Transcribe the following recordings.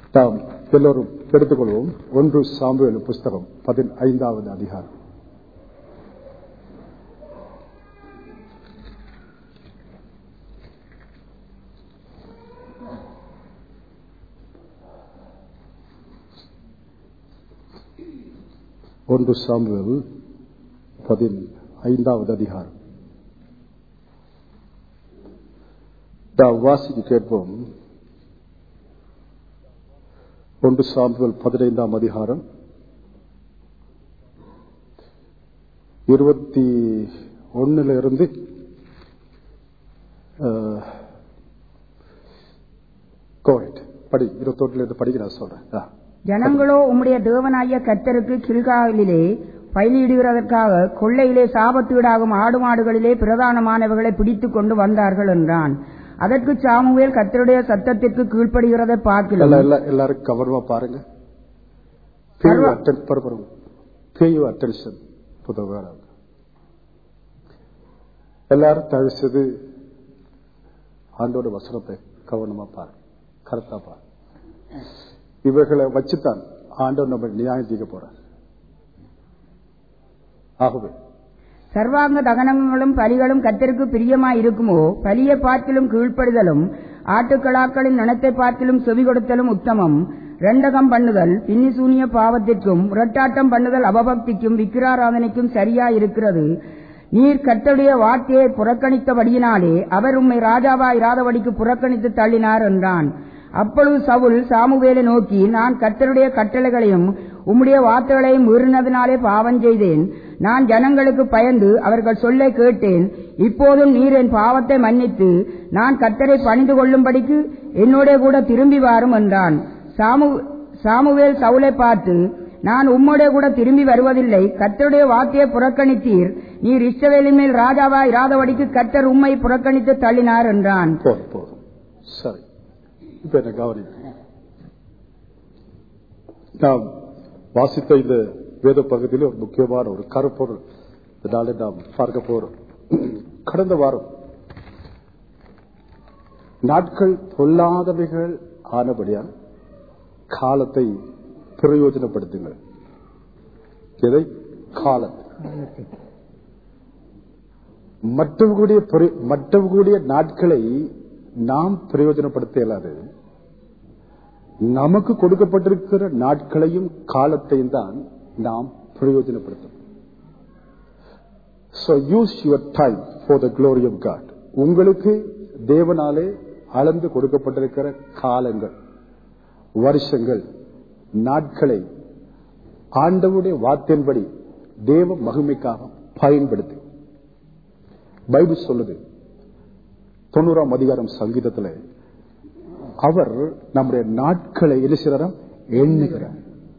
தாம் எல்லோரும் எடுத்துக்கொள்வோம் ஒன்று சாம்புவேல் புஸ்தகம் பதினைந்தாவது அதிகாரம் ஒன்று சாம்புவேல் பதினைந்தாவது அதிகாரம் நாம் வாசிக்க கேட்போம் ஒன்று சாம்புவேல் பதினைந்தாம் அதிகாரம் இருபத்தி ஒன்னுல இருந்து கோவிட் படி இருபத்தொன்னுல இருந்து படிக்க நான் சொல்றேன் ஆ. ஜனங்களோ உம்முடைய தேவனாகிய கர்த்தருக்கு கில்காலிலே பயிலிடுகிறதற்காக கொள்ளையிலே சாபத்தீடாகும் ஆடு மாடுகளிலே பிரதானமானவர்களை பிடித்துக் கொண்டு வந்தார்கள் என்றான் அதற்கு சாமுவேல் கர்த்தருடைய சத்தத்திற்கு கீழ்ப்படுகிறதை பார்க்கலாம் எல்லாம் எல்லாம் எல்லாரும் கவனமா பாருங்க pay your atten- பாரு, பாருங்க. pay your attention to the word of God. எல்லாரும் தயவு செய்து ஆண்டோட வசனத்தை கவனமா பாருங்க கருத்தா பாருங்க இவைகளை வச்சுத்தான் ஆண்டவர் நம்ம நியாயம் தீர்க்க போறார் ஆகவே சர்வாங்க தகனங்களும் பலிகளும் கர்த்தருக்கு பிரியமாய் இருக்குமோ பலியை பார்க்கிலும் கீழ்ப்படுதலும் ஆட்டுக்களாக்களின் நினத்தை பார்க்கிலும் செவி கொடுத்தலும் உத்தமம் ரெண்டகம் பண்ணுதல் பின்னிசூனிய பாவத்திற்கும் முரட்டாட்டம் பண்ணுதல் அபபக்திக்கும் விக்கிராராதனைக்கும் சரியா இருக்கிறது நீர் கர்த்தருடைய வார்த்தையை புறக்கணித்தபடியினாலே அவர் உம்மை ராஜாவா இராதபடிக்கு புறக்கணித்து தள்ளினார் என்றான் அப்பொழுது சவுல் சாமுவேலை நோக்கி நான் கர்த்தருடைய கட்டளைகளையும் உம்முடைய வார்த்தைகளையும் மீறினதினாலே பாவம் செய்தேன் நான் ஜனங்களுக்கு பயந்து அவர்கள் சொல்லை கேட்டேன் இப்போதும் நீர் என் பாவத்தை மன்னித்து நான் கர்த்தரை பணிந்து கொள்ளும்படிக்கு என்னோட கூட திரும்பி வாரும் என்றான் சாமு சாமுவேல் சவுலை பார்த்து நான் உம்மோட கூட திரும்பி வருவதில்லை கர்த்தருடைய வார்த்தையை புறக்கணித்தீர் நீர் இஸ்ரவேலின் மேல் ராஜாவா இராதபடிக்கு கர்த்தர் உம்மை புறக்கணித்து தள்ளினார் என்றான் போதும் போதும் சரி இப்ப என்ன கவனிங்க நாம் வாசித்த இந்த வேத பகுதியில் ஒரு முக்கியமான ஒரு கருப்பொருள் இதனால நாம் பார்க்க போறோம் கடந்த வாரம் நாட்கள் பொல்லாதவைகள் ஆனபடியால் காலத்தை பிரயோஜனப்படுத்துங்கள் எதை காலத்தை மற்றவர்களுடைய பிர- மற்றவர்களுடைய நாட்களை நாம் பிரயோஜனப்படுத்த இயலாது நமக்கு கொடுக்கப்பட்டிருக்கிற நாட்களையும் காலத்தையும் தான் நாம் பிரயோஜனப்படுத்தணும் So use your time for the glory of God. உங்களுக்கு தேவனாலே அளந்து கொடுக்கப்பட்டிருக்கிற காலங்கள் வருஷங்கள் நாட்களை ஆண்டவுடைய வார்த்தையின்படி தேவ மகிமைக்காக பயன்படுத்தி பைபிள் சொல்லுது தொண்ணூறாம் அதிகாரம் சங்கீதத்தில் அவர் நம்முடைய நாட்களை என்ன செய்யறாராம் எண்ணுகிறார்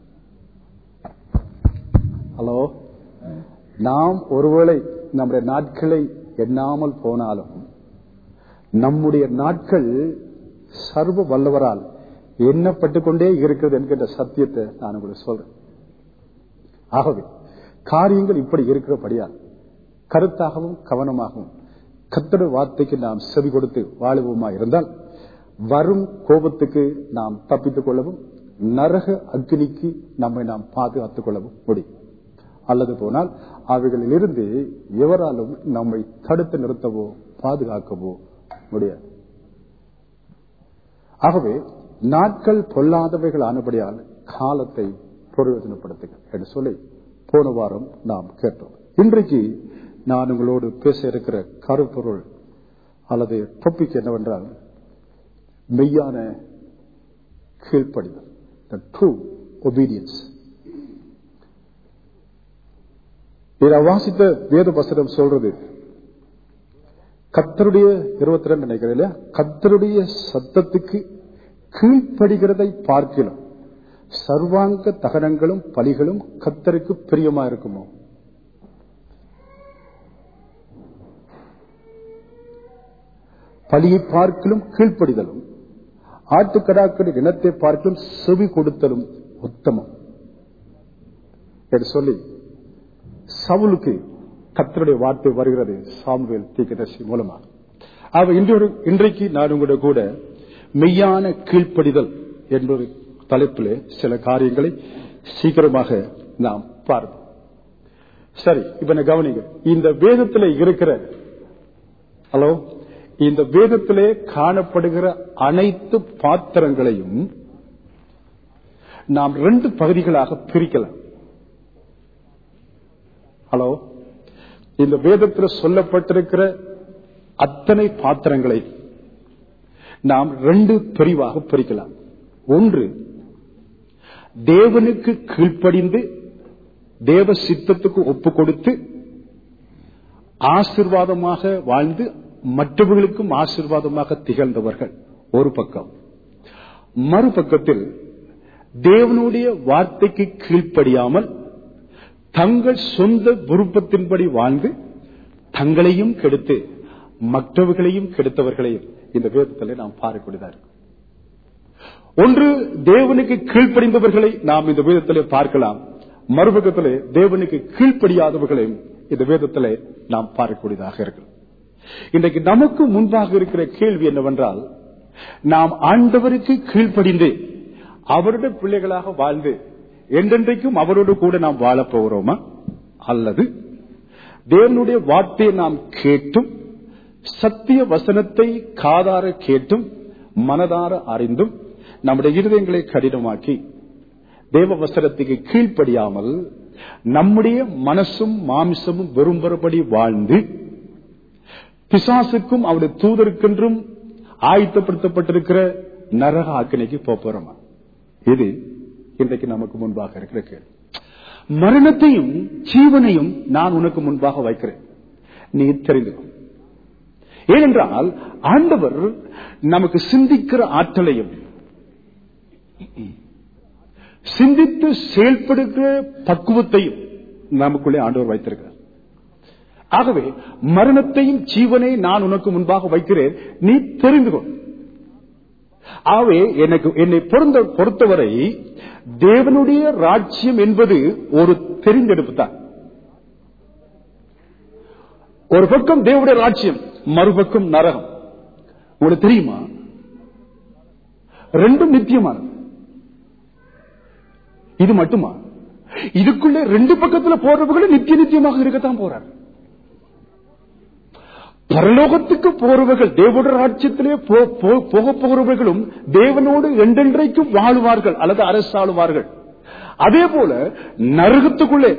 ஹலோ நாம் ஒருவேளை நம்முடைய நாட்களை எண்ணாமல் போனாலும் நம்முடைய நாட்கள் சர்வ வல்லவரால் எண்ணப்பட்டுக் கொண்டே இருக்கிறது என்கின்ற சத்தியத்தை நான் உங்களுக்கு சொல்றேன் ஆகவே காரியங்கள் இப்படி இருக்கிறபடியால் கருத்தாகவும் கவனமாகவும் கத்தட வார்த்தைக்கு நாம் செவி கொடுத்து வாழுவோமா இருந்தால் வரும் கோபத்துக்கு நாம் தப்பித்துக் கொள்ளவும் நரக அக்னிக்கு நம்மை நாம் பாதுகாத்துக் கொள்ளவும் முடியும் அல்லது போனால் அவைகளில் இருந்து எவராலும் நம்மை தடுத்து நிறுத்தவோ பாதுகாக்கவோ முடியாது ஆகவே நாட்கள் பொல்லாதவைகள் ஆனபடியால் காலத்தை பிரயோஜனப்படுத்துங்க என்று சொல்லி போன வாரம் நாம் கேட்டோம் இன்றைக்கு நான் உங்களோடு பேச இருக்கிற கருப்பொருள் அல்லது டாபிக் என்னவென்றால் மெய்யான கீழ்ப்படிதல் the true obedience இதை வாசித்த வேத வசனம் சொல்றது கத்தருடைய இருபத்தி ரெண்டு நினைக்கிறேன் இல்லையா கத்தருடைய சத்தத்துக்கு கீழ்ப்படுகிறதை பார்க்கலாம் சர்வாங்க தகனங்களும் பலிகளும் கத்தருக்கு பிரியமா இருக்குமோ பலியை பார்க்கலும் கீழ்ப்படிதலும் ஆட்டுக்கடாக்களின் இனத்தை பார்க்கலும் செவி கொடுத்தலும் உத்தமம் என்று சொல்லி சவுலுக்கு கத்தருடைய வார்த்தை வருகிறது சாமுவேல் தீக்கதர்சி மூலமா அவ இன்றொரு இன்றைக்கு நான் உங்களோட கூட மெய்யான கீழ்ப்படிதல் என்பது தலைப்பிலே சில காரியங்களை சீக்கிரமாக நாம் பார்ப்போம் சரி இப்ப என்ன கவனிங்க இந்த வேதத்தில் இருக்கிற ஹலோ இந்த வேதத்திலே காணப்படுகிற அனைத்து பாத்திரங்களையும் நாம் ரெண்டு பகுதிகளாக பிரிக்கலாம் ஹலோ இந்த வேதத்தில் சொல்லப்பட்டிருக்கிற அத்தனை பாத்திரங்களை நாம் ரெண்டு பிரிவாக பிரிக்கலாம் ஒன்று தேவனுக்கு கீழ்ப்படிந்து தேவ சித்தத்துக்கு ஒப்பு கொடுத்து ஆசிர்வாதமாக வாழ்ந்து மற்றவர்களுக்கும் ஆசிர்வாதமாக திகழ்ந்தவர்கள் ஒரு பக்கம் மறுபக்கத்தில் தேவனுடைய வார்த்தைக்கு கீழ்ப்படியாமல் தங்கள் சொந்த விருப்பத்தின்படி வாழ்ந்து தங்களையும் கெடுத்து மற்றவர்களையும் கெடுத்தவர்களையும் இந்த வேதத்தில் நாம் பார்க்கக்கூடியதா இருக்கும் ஒன்று தேவனுக்கு கீழ்ப்படிந்தவர்களை நாம் இந்த வேதத்திலே பார்க்கலாம் மறுபக்கத்திலே தேவனுக்கு கீழ்ப்படியாதவர்களையும் இந்த வேதத்திலே நாம் பார்க்கக்கூடியதாக இருக்கு இன்றைக்கு நமக்கு முன்பாக இருக்கிற கேள்வி என்னவென்றால் நாம் ஆண்டவருக்கு கீழ்ப்படிந்து அவருடைய பிள்ளைகளாக வாழ்ந்து என்றென்றைக்கும் அவரோடு கூட நாம் வாழப் போகிறோமா அல்லது தேவனுடைய வார்த்தையை நாம் கேட்டும் சத்திய வசனத்தை காதார கேட்டும் மனதார அறிந்தும் நம்முடைய இருதயங்களை கடினமாக்கி தேவ வசனத்துக்கு கீழ்ப்படியாமல் நம்முடைய மனசும் மாமிசமும் விரும்புறபடி வாழ்ந்து பிசாசுக்கும் அவருடைய தூதருக்கென்றும் ஆயத்தப்படுத்தப்பட்டிருக்கிற நரக ஆக்கினைக்கு போறோமா இது இன்றைக்கு நமக்கு முன்பாக இருக்கிற கேள்வி மரணத்தையும் ஜீவனையும் நான் உனக்கு முன்பாக வைக்கிறேன் நீ தெரிந்து ஏனென்றால் ஆண்டவர் நமக்கு சிந்திக்கிற ஆற்றலையும் சிந்தித்து செயல்படுகிற பக்குவத்தையும் நமக்குள்ளே ஆண்டவர் வைத்திருக்கிறார் ஆகவே மரணத்தையும் ஜீவனை நான் உனக்கு முன்பாக வைக்கிறேன் நீ தெரிந்து கொள் ஆகவே எனக்கு என்னை பொருந்த பொறுத்தவரை தேவனுடைய ராஜ்யம் என்பது ஒரு தெரிந்தெடுப்பு தான் ஒரு பக்கம் தேவனுடைய ராஜ்யம் மறுபக்கம் நரகம் உங்களுக்கு தெரியுமா ரெண்டும் நித்தியமானது இது மட்டுமா இதுக்குள்ளே ரெண்டு பக்கத்துல போறவர்களும் நித்திய நித்தியமாக இருக்கத்தான் போறாங்க பரலோகத்துக்கு போறவர்கள் தேவனுடைய ராஜ்யத்திலே போக போகிறவர்களும் தேவனோடு என்றென்றைக்கும் வாழ்வார்கள் அல்லது அரசாளுவார்கள் அதே போல நரகத்துக்குள்ளே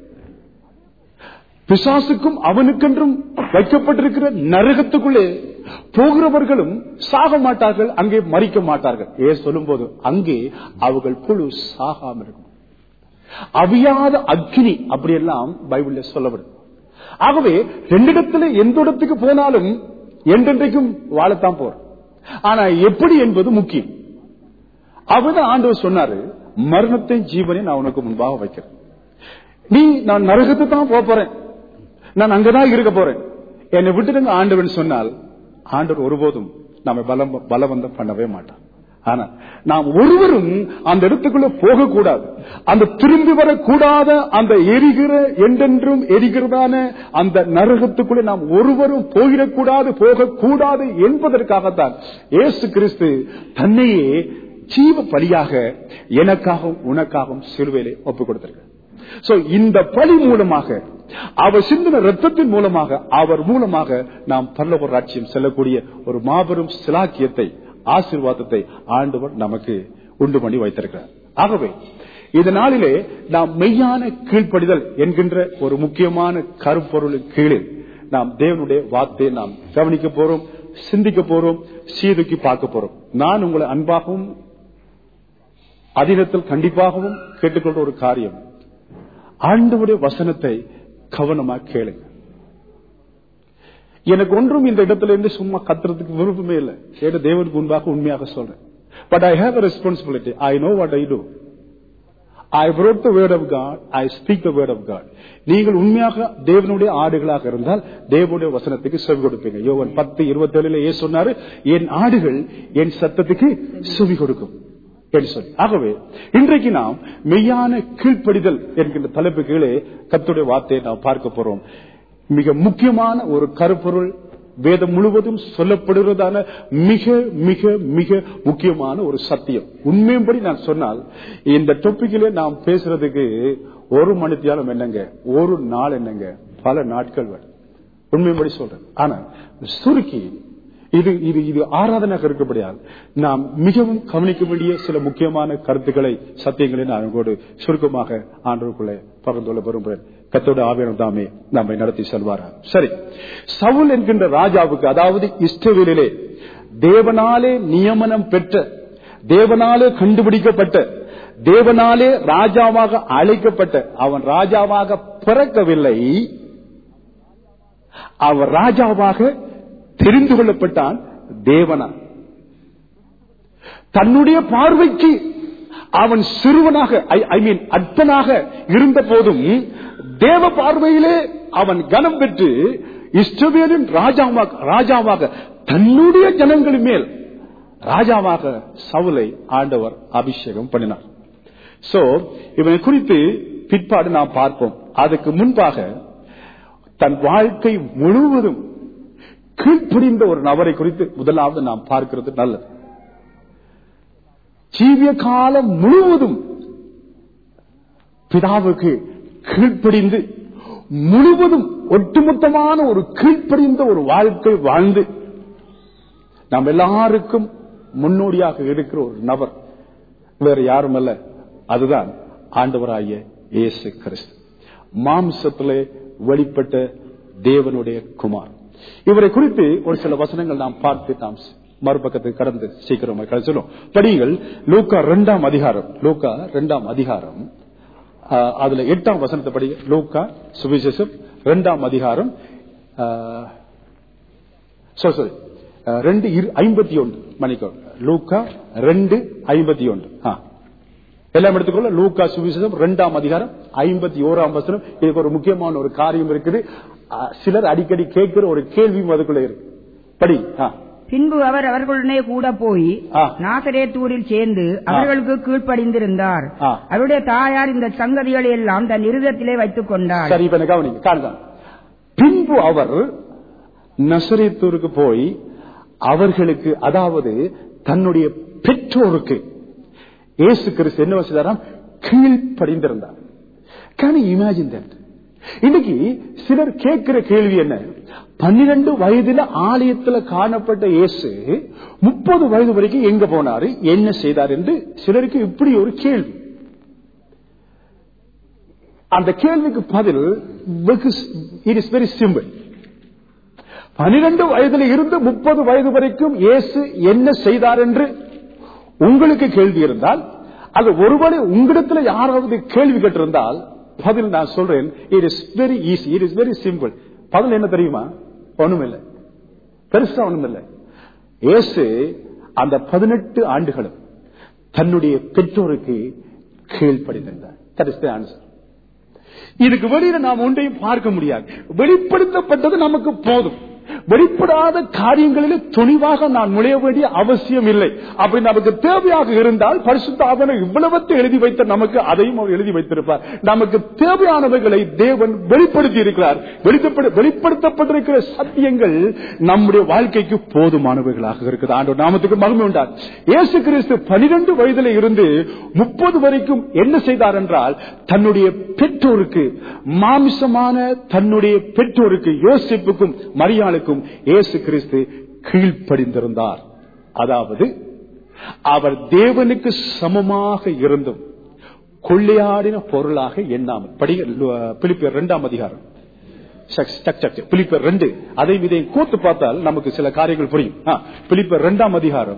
பிசாசுக்கும் அவனுக்கென்றும் வைக்கப்பட்டிருக்கிற நரகத்துக்குள்ளே போகிறவர்களும் சாக மாட்டார்கள் அங்கே மறிக்க மாட்டார்கள் ஏ சொல்லும் போது அங்கே அவர்கள் குழு சாகாம இருக்கும் அவியாத அக்னி அப்படியெல்லாம் பைபிள்ல சொல்லப்படும் ஆகவே ரெண்டிடத்துல எந்த இடத்துக்கு போனாலும் என்றென்றைக்கும் வாழத்தான் போற ஆனா எப்படி என்பது முக்கியம் அவர்தான் ஆண்டவர் சொன்னாரு மரணத்தை ஜீவனை நான் உனக்கு முன்பாக வைக்கிறேன் நீ நான் நரகத்தை தான் போறேன் நான் அங்கதான் இருக்க போறேன் என்னை விட்டுடுங்க ஆண்டவன் சொன்னால் ஆண்டவர் ஒருபோதும் நம்ம பலம் பலவந்தம் பண்ணவே மாட்டான் ஆனா நாம் ஒருவரும் அந்த இடத்துக்குள்ள போகக்கூடாது அந்த திரும்பி வரக்கூடாத அந்த எரிகிற என்றென்றும் எரிகிறதான அந்த நரகத்துக்குள்ளே நாம் ஒருவரும் போயிடக்கூடாது போகக்கூடாது என்பதற்காகத்தான் இயேசு கிறிஸ்து தன்னையே ஜீவ பலியாக எனக்காகவும் உனக்காகவும் சிறுவையிலே ஒப்புக் கொடுத்திருக்கிறார் சோ இந்த பலி மூலமாக அவர் சிந்தின ரத்தத்தின் மூலமாக அவர் மூலமாக நாம் பரலோக ராட்சியம் செல்லக்கூடிய ஒரு மாபெரும் சிலாக்கியத்தை ஆசீர்வாதத்தை ஆண்டவர் நமக்கு உண்டு பண்ணி வைத்திருக்கிறார் ஆகவே இந்த நாளிலே நாம் மெய்யான கீழ்ப்படிதல் என்கின்ற ஒரு முக்கியமான கருப்பொருளின் கீழே நாம் தேவனுடைய வார்த்தையை நாம் கவனிக்க போறோம் சிந்திக்க போறோம் சீதுக்கி பார்க்க போறோம் நான் உங்களை அன்பாகவும் அதினத்தில் கண்டிப்பாகவும் கேட்டுக்கொண்ட ஒரு காரியம் ஆண்டவுடைய வசனத்தை கவனமா கேளுங்க எனக்கு ஒன்றும் இந்த இடத்துல இருந்து சும்மா கத்துறதுக்கு விருப்பமே இல்லை ஏன்னா தேவனுக்கு முன்பாக உண்மையாக சொல்றேன் but I have responsibility I know what I do I wrote the word of God, I speak the word of God. நீங்கள் உண்மையாக தேவனுடைய ஆடுகளாக இருந்தால் தேவனுடைய வசனத்துக்கு செவி கொடுப்பீங்க யோவன் பத்து இருபத்தி ஏழுல ஏ சொன்னாரு என் ஆடுகள் என் சத்தத்துக்கு செவி கொடுக்கும் என்று சொல்லி ஆகவே இன்றைக்கு நாம் மெய்யான கீழ்ப்படிதல் என்கின்ற தலைப்பு கீழே கத்துடைய வார்த்தையை நாம் பார்க்க போறோம் மிக முக்கியமான ஒரு கருப்பொருள் வேதம் முழுவதும் சொல்லப்படுகிறதான மிக மிக மிக முக்கியமான ஒரு சத்தியம் உண்மையும்படி நான் சொன்னால் இந்த டொப்பிக்கிலே நாம் பேசுறதுக்கு ஒரு மணித்தியாலம் என்னங்க ஒரு நாள் என்னங்க பல நாட்கள் வரும் உண்மையும்படி சொல்றேன் ஆனா சுருக்கி இது இது இது ஆராதனாக இருக்கப்படியால் நாம் மிகவும் கவனிக்க வேண்டிய சில முக்கியமான கருத்துக்களை சத்தியங்களை நான் உங்களோடு சுருக்கமாக ஆண்டவருக்குள்ளே பகிர்ந்து கொள்ள விரும்புகிறேன் கத்தோட ஆவியம் தாமே நம்மை நடத்தி செல்வாரா சரி சவுல் என்கின்ற ராஜாவுக்கு அதாவது இஸ்ரவேலிலே தேவனாலே நியமனம் பெற்ற தேவனாலே கண்டுபிடிக்கப்பட்ட தேவனாலே ராஜாவாக அழைக்கப்பட்ட அவன் ராஜாவாக பிறக்கவில்லை அவன் ராஜாவாக தெரிந்து கொள்ளப்பட்டான் தேவனா தன்னுடைய பார்வைக்கு அவன் சிறுவனாக ஐ மீன் அற்பனாக இருந்த போதும் தேவ பார்வையிலே அவன் கனம் பெற்று இஸ்ரவேலின் ராஜாவாக ராஜாவாக தன்னுடைய ஜனங்களின் மேல் ராஜாவாக சவுலை ஆண்டவர் அபிஷேகம் பண்ணினார் சோ இவனை குறித்து பிற்பாடு நாம் பார்ப்போம் அதுக்கு முன்பாக தன் வாழ்க்கை முழுவதும் கீழ்ப்பிடிந்த ஒரு நபரை குறித்து முதலாவது நாம் பார்க்கிறது நல்லது ஜீவிய காலம் முழுவதும் பிதாவுக்கு கீழ்ப்படிந்து முழுவதும் ஒட்டுமொத்தமான ஒரு கீழ்ப்படிந்த ஒரு வாழ்க்கை வாழ்ந்து நாம் எல்லாருக்கும் முன்னோடியாக இருக்கிற ஒரு நபர் வேற யாரும் அல்ல அதுதான் ஆண்டவராகிய இயேசு கிறிஸ்து மாம்சத்திலே வெளிப்பட்ட தேவனுடைய குமார் இவரை குறித்து ஒரு சில வசனங்கள் நாம் பார்த்து நாம் மறுபக்கத்துக்கு கடந்து சீக்கிரமா சொல்லும் படியுங்கள் லூக்கா இரண்டாம் அதிகாரம் லூக்கா இரண்டாம் அதிகாரம் ஆஹ், அதுல எட்டாம் வசனத்தை படி லூக்கா சுவிசேஷம் இரண்டாம் அதிகாரம் ஆஹ், sorry, sorry. ஆஹ், ரெண்டு இரு- ஐம்பத்தி ஒன்று மணிக்கோ லூக்கா ரெண்டு ஐம்பத்தி ஒன்று ஆ. எல்லாம் எடுத்துக்கொள்ள லூக்கா சுவிசேஷம் இரண்டாம் அதிகாரம் ஐம்பத்தி ஓராம் வசனம் இதுக்கு ஒரு முக்கியமான ஒரு காரியம் இருக்குது ஆ, சிலர் அடிக்கடி கேட்கிற ஒரு கேள்வியும் அதுக்குள்ள இருக்கு படி ஆ. பின்பு அவர் அவர்களுடனே கூட போய் ஆ. நாசரேத்தூரில் சேர்ந்து அவர்களுக்கு கீழ்ப்படிந்திருந்தார் ஆ. அவருடைய தாயார் இந்த சங்கதிகளை எல்லாம் தன் இருதத்திலே வைத்துக் கொண்டார் சரி இப்ப எனக்கு கவனிங்க காணுங்க பின்பு அவர் நசரேத்தூருக்கு போய் அவர்களுக்கு அதாவது தன்னுடைய பெற்றோருக்கு இயேசு கிறிஸ்து என்ன செய்தாராம் கீழ்ப்படிந்திருந்தார் கேன் இமேஜின் தட் இன்னைக்கு சிலர் கேட்கிற கேள்வி என்ன பன்னிரண்டு வயதுல ஆலயத்துல காணப்பட்ட இயேசு முப்பது வயது வரைக்கும் எங்க போனாரு என்ன செய்தார் என்று சிலருக்கு இப்படி ஒரு கேள்வி அந்த கேள்விக்கு பதில் இட் இஸ் வெரி சிம்பிள் பனிரெண்டு வயதில் இருந்து முப்பது வயது வரைக்கும் இயேசு என்ன செய்தார் என்று உங்களுக்கு கேள்வி இருந்தால் அது ஒருவேளை உங்களிடத்துல யாராவது கேள்வி கேட்டிருந்தால் பதில் நான் சொல்றேன் it is very easy it is very simple பதில் என்ன தெரியுமா ஒண்ணுமில்லை பெருசா ஒண்ணுமில்லை இயேசு அந்த பதினெட்டு ஆண்டுகளும் தன்னுடைய பெற்றோருக்கு கீழ்ப்படிந்திருந்தார் தட் இஸ் த ஆன்சர் இதுக்கு வெளியில நாம் ஒன்றையும் பார்க்க முடியாது வெளிப்படுத்தப்பட்டது நமக்கு போதும் வெளிப்படாத காரியங்களில் துணிவாக நான் நுழைய வேண்டிய அவசியம் இல்லை அப்படி நமக்கு தேவையாக இருந்தால் பரிசுத்த ஆவணம் இவ்வளவத்தை எழுதி வைத்த நமக்கு அதையும் அவர் எழுதி வைத்திருப்பார் நமக்கு தேவையானவைகளை தேவன் வெளிப்படுத்தி இருக்கிறார் வெளிப்படுத்த- வெளிப்படுத்தப்பட்டிருக்கிற சத்தியங்கள் நம்முடைய வாழ்க்கைக்கு போதுமானவைகளாக இருக்குது ஆண்டவர் நாமத்துக்கு மகிமை உண்டார் இயேசு கிறிஸ்து பனிரெண்டு வயதில இருந்து முப்பது வரைக்கும் என்ன செய்தார் என்றால் தன்னுடைய பெற்றோருக்கு மாமிசமான தன்னுடைய பெற்றோருக்கு யோசிப்புக்கும் மரியாளுக்கும் இயேசு கிறிஸ்து கீழ்ப்படிந்திருந்தார் அதாவது அவர் தேவனுக்கு சமமாக இருந்தும் கொள்ளையாடின பொருளாக எண்ணாமல் படி பிலிப்பியர் இரண்டாம் அதிகாரம் சக், சக், சக், சக். பிலிப்பியர் ரெண்டு அதை இதை கூத்து பார்த்தால் நமக்கு சில காரியங்கள் புரியும் ஆ, பிலிப்பியர் இரண்டாம் அதிகாரம்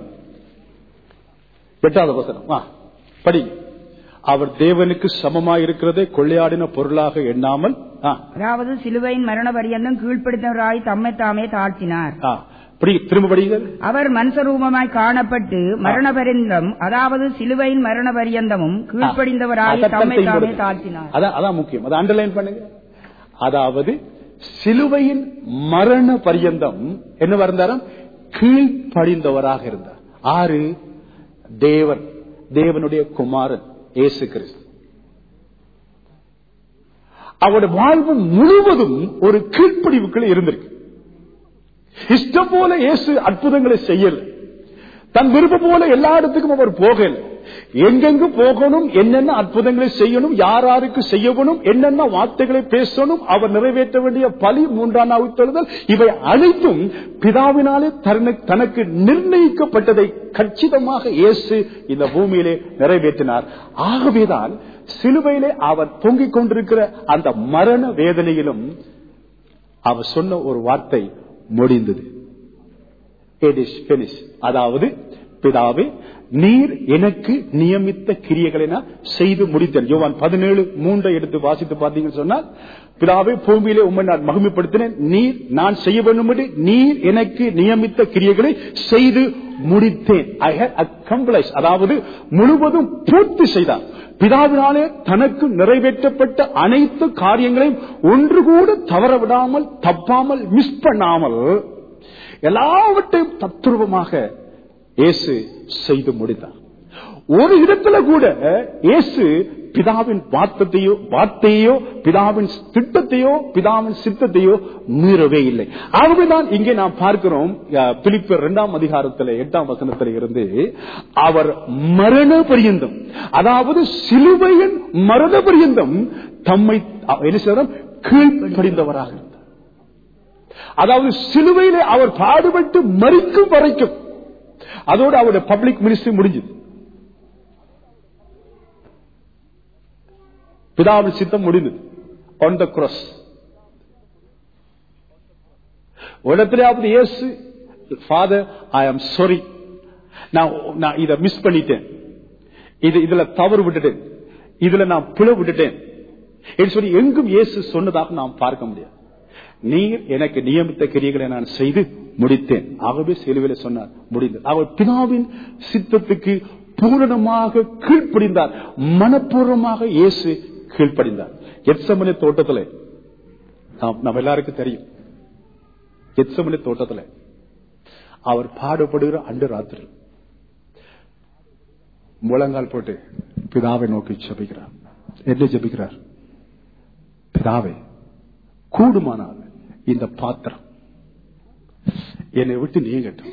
எட்டாவது வசனம் ஆ, படி அவர் தேவனுக்கு சமமாய் இருக்கிறதை கொள்ளையாடின பொருளாக எண்ணாமல் ஆ, அதாவது சிலுவையின் மரண பரியந்தம் கீழ்ப்படுத்தவராய் தம்மை தாமே தாழ்த்தினார் ஆ, படி திரும்ப படிங்கள் அவர் மனுஷரூபமாய் காணப்பட்டு மரண பரியந்தம் அதாவது சிலுவையின் மரண பரியந்தமும் கீழ்ப்படிந்தவராய் அதான் தம்மை செய்யும் தாமே பொழுது. தாழ்த்தினார் அதான் அதான் முக்கியம் அதை அண்டர்லைன் பண்ணுங்க அதாவது சிலுவையின் மரண பரியந்தம் என்ன வந்தாராம் கீழ்ப்படிந்தவராக இருந்தார் ஆறு தேவன் தேவனுடைய குமாரன் இயேசு கிறிஸ்து அவருடைய வாழ்வு முழுவதும் ஒரு கீழ்ப்படிவுக்குள்ள இருந்திருக்கு இஷ்டம் போல இயேசு அற்புதங்களை செய்யல தன் விருப்பம் போல எல்லா இடத்துக்கும் அவர் போகல எங்கெங்கு போகணும் என்னென்ன அற்புதங்களை செய்யணும் யார் யாருக்கு செய்யணும் என்னென்ன வார்த்தைகளை பேசணும் அவர் நிறைவேற்ற வேண்டிய பலி மூன்றாம் நாவுத்தெழுதல் இவை அனைத்தும் பிதாவினாலே தன்னை- தனக்கு நிர்ணயிக்கப்பட்டதை கச்சிதமாக இயேசு இந்த பூமியிலே நிறைவேற்றினார் ஆகவேதான் சிலுவையிலே அவர் தொங்கிக் கொண்டிருக்கிற அந்த மரண வேதனையிலும் அவர் சொன்ன ஒரு வார்த்தை முடிந்தது It is finished. அதாவது பிதாவே நீர் எனக்கு நியமித்த கிரியைகளை நான் செய்து முடித்தேன் யோவான் பதினேழு மூன்றை எடுத்து வாசித்து பார்த்தீங்கன்னு சொன்னால் பிதாவே பூமியிலே உண்மை நான் மகிமைப்படுத்தினேன் நீர் நான் செய்ய வேண்டும் என்று நீர் எனக்கு நியமித்த கிரியைகளை செய்து முடித்தேன் ஐ ஹேட் அக்கம்ப்ளைஸ் அதாவது முழுவதும் பூர்த்தி செய்தார் பிதாவினாலே தனக்கு நிறைவேற்றப்பட்ட அனைத்து காரியங்களையும் ஒன்று கூட தவற விடாமல் தப்பாமல் மிஸ் பண்ணாமல் எல்லாவற்றையும் தத்துருவமாக இயேசு செய்து முடித்தார் ஒரு இடத்துல கூட இயேசு பிதாவின் வார்த்தையோ வார்த்தையோ பிதாவின் திட்டத்தையோ பிதாவின் சித்தத்தையோ மீறவே இல்லை ஆகவேதான் இங்கே நாம் பார்க்கிறோம் அஹ், பிலிப்பியர் இரண்டாம் அதிகாரத்தில் எட்டாம் வசனத்தில் இருந்து அவர் மரண பரியந்தம் அதாவது சிலுவையின் மரண பரியந்தம் தம்மை என்ன செய்யறோம் கீழ்ப்படிந்தவராக இருந்தார் அதாவது சிலுவையிலே அவர் பாடுபட்டு மறிக்கும் வரைக்கும் அதோடு அவருடைய பப்ளிக் மினிஸ்ட்ரி முடிஞ்சது பிதாவின் சித்தம் முடிந்தது ஆன் த cross இடத்திலாவது இயேசு ஃபாதர் ஐ ஆம் sorry நான் நான் இதை மிஸ் பண்ணிட்டேன் இது இதுல தவறு விட்டுட்டேன் இதுல நான் பிழை விட்டுட்டேன் என்று சொல்லி எங்கும் இயேசு சொன்னதாக நாம் பார்க்க முடியாது நீர் எனக்கு நியமித்த கிரியைகளை நான் செய்து முடித்தேன் ஆகவே சிலுவையில் சொன்னார் முடிந்தது அவர் பிதாவின் சித்தத்துக்கு பூரணமாக கீழ்ப்படிந்தார் மனப்பூர்வமாக இயேசு கீழ்ப்படிந்தார் எத்சமனி தோட்டத்தில் நாம் நம்ம எல்லாருக்கும் தெரியும் எத்சமனி தோட்டத்தில் அவர் பாடுபடுகிற அன்று ராத்திரி முழங்கால் போட்டு பிதாவை நோக்கி ஜெபிக்கிறார் என்ன ஜெபிக்கிறார் பிதாவே கூடுமானால் இந்த பாத்திரம் என்னை விட்டு நீங்கட்டும்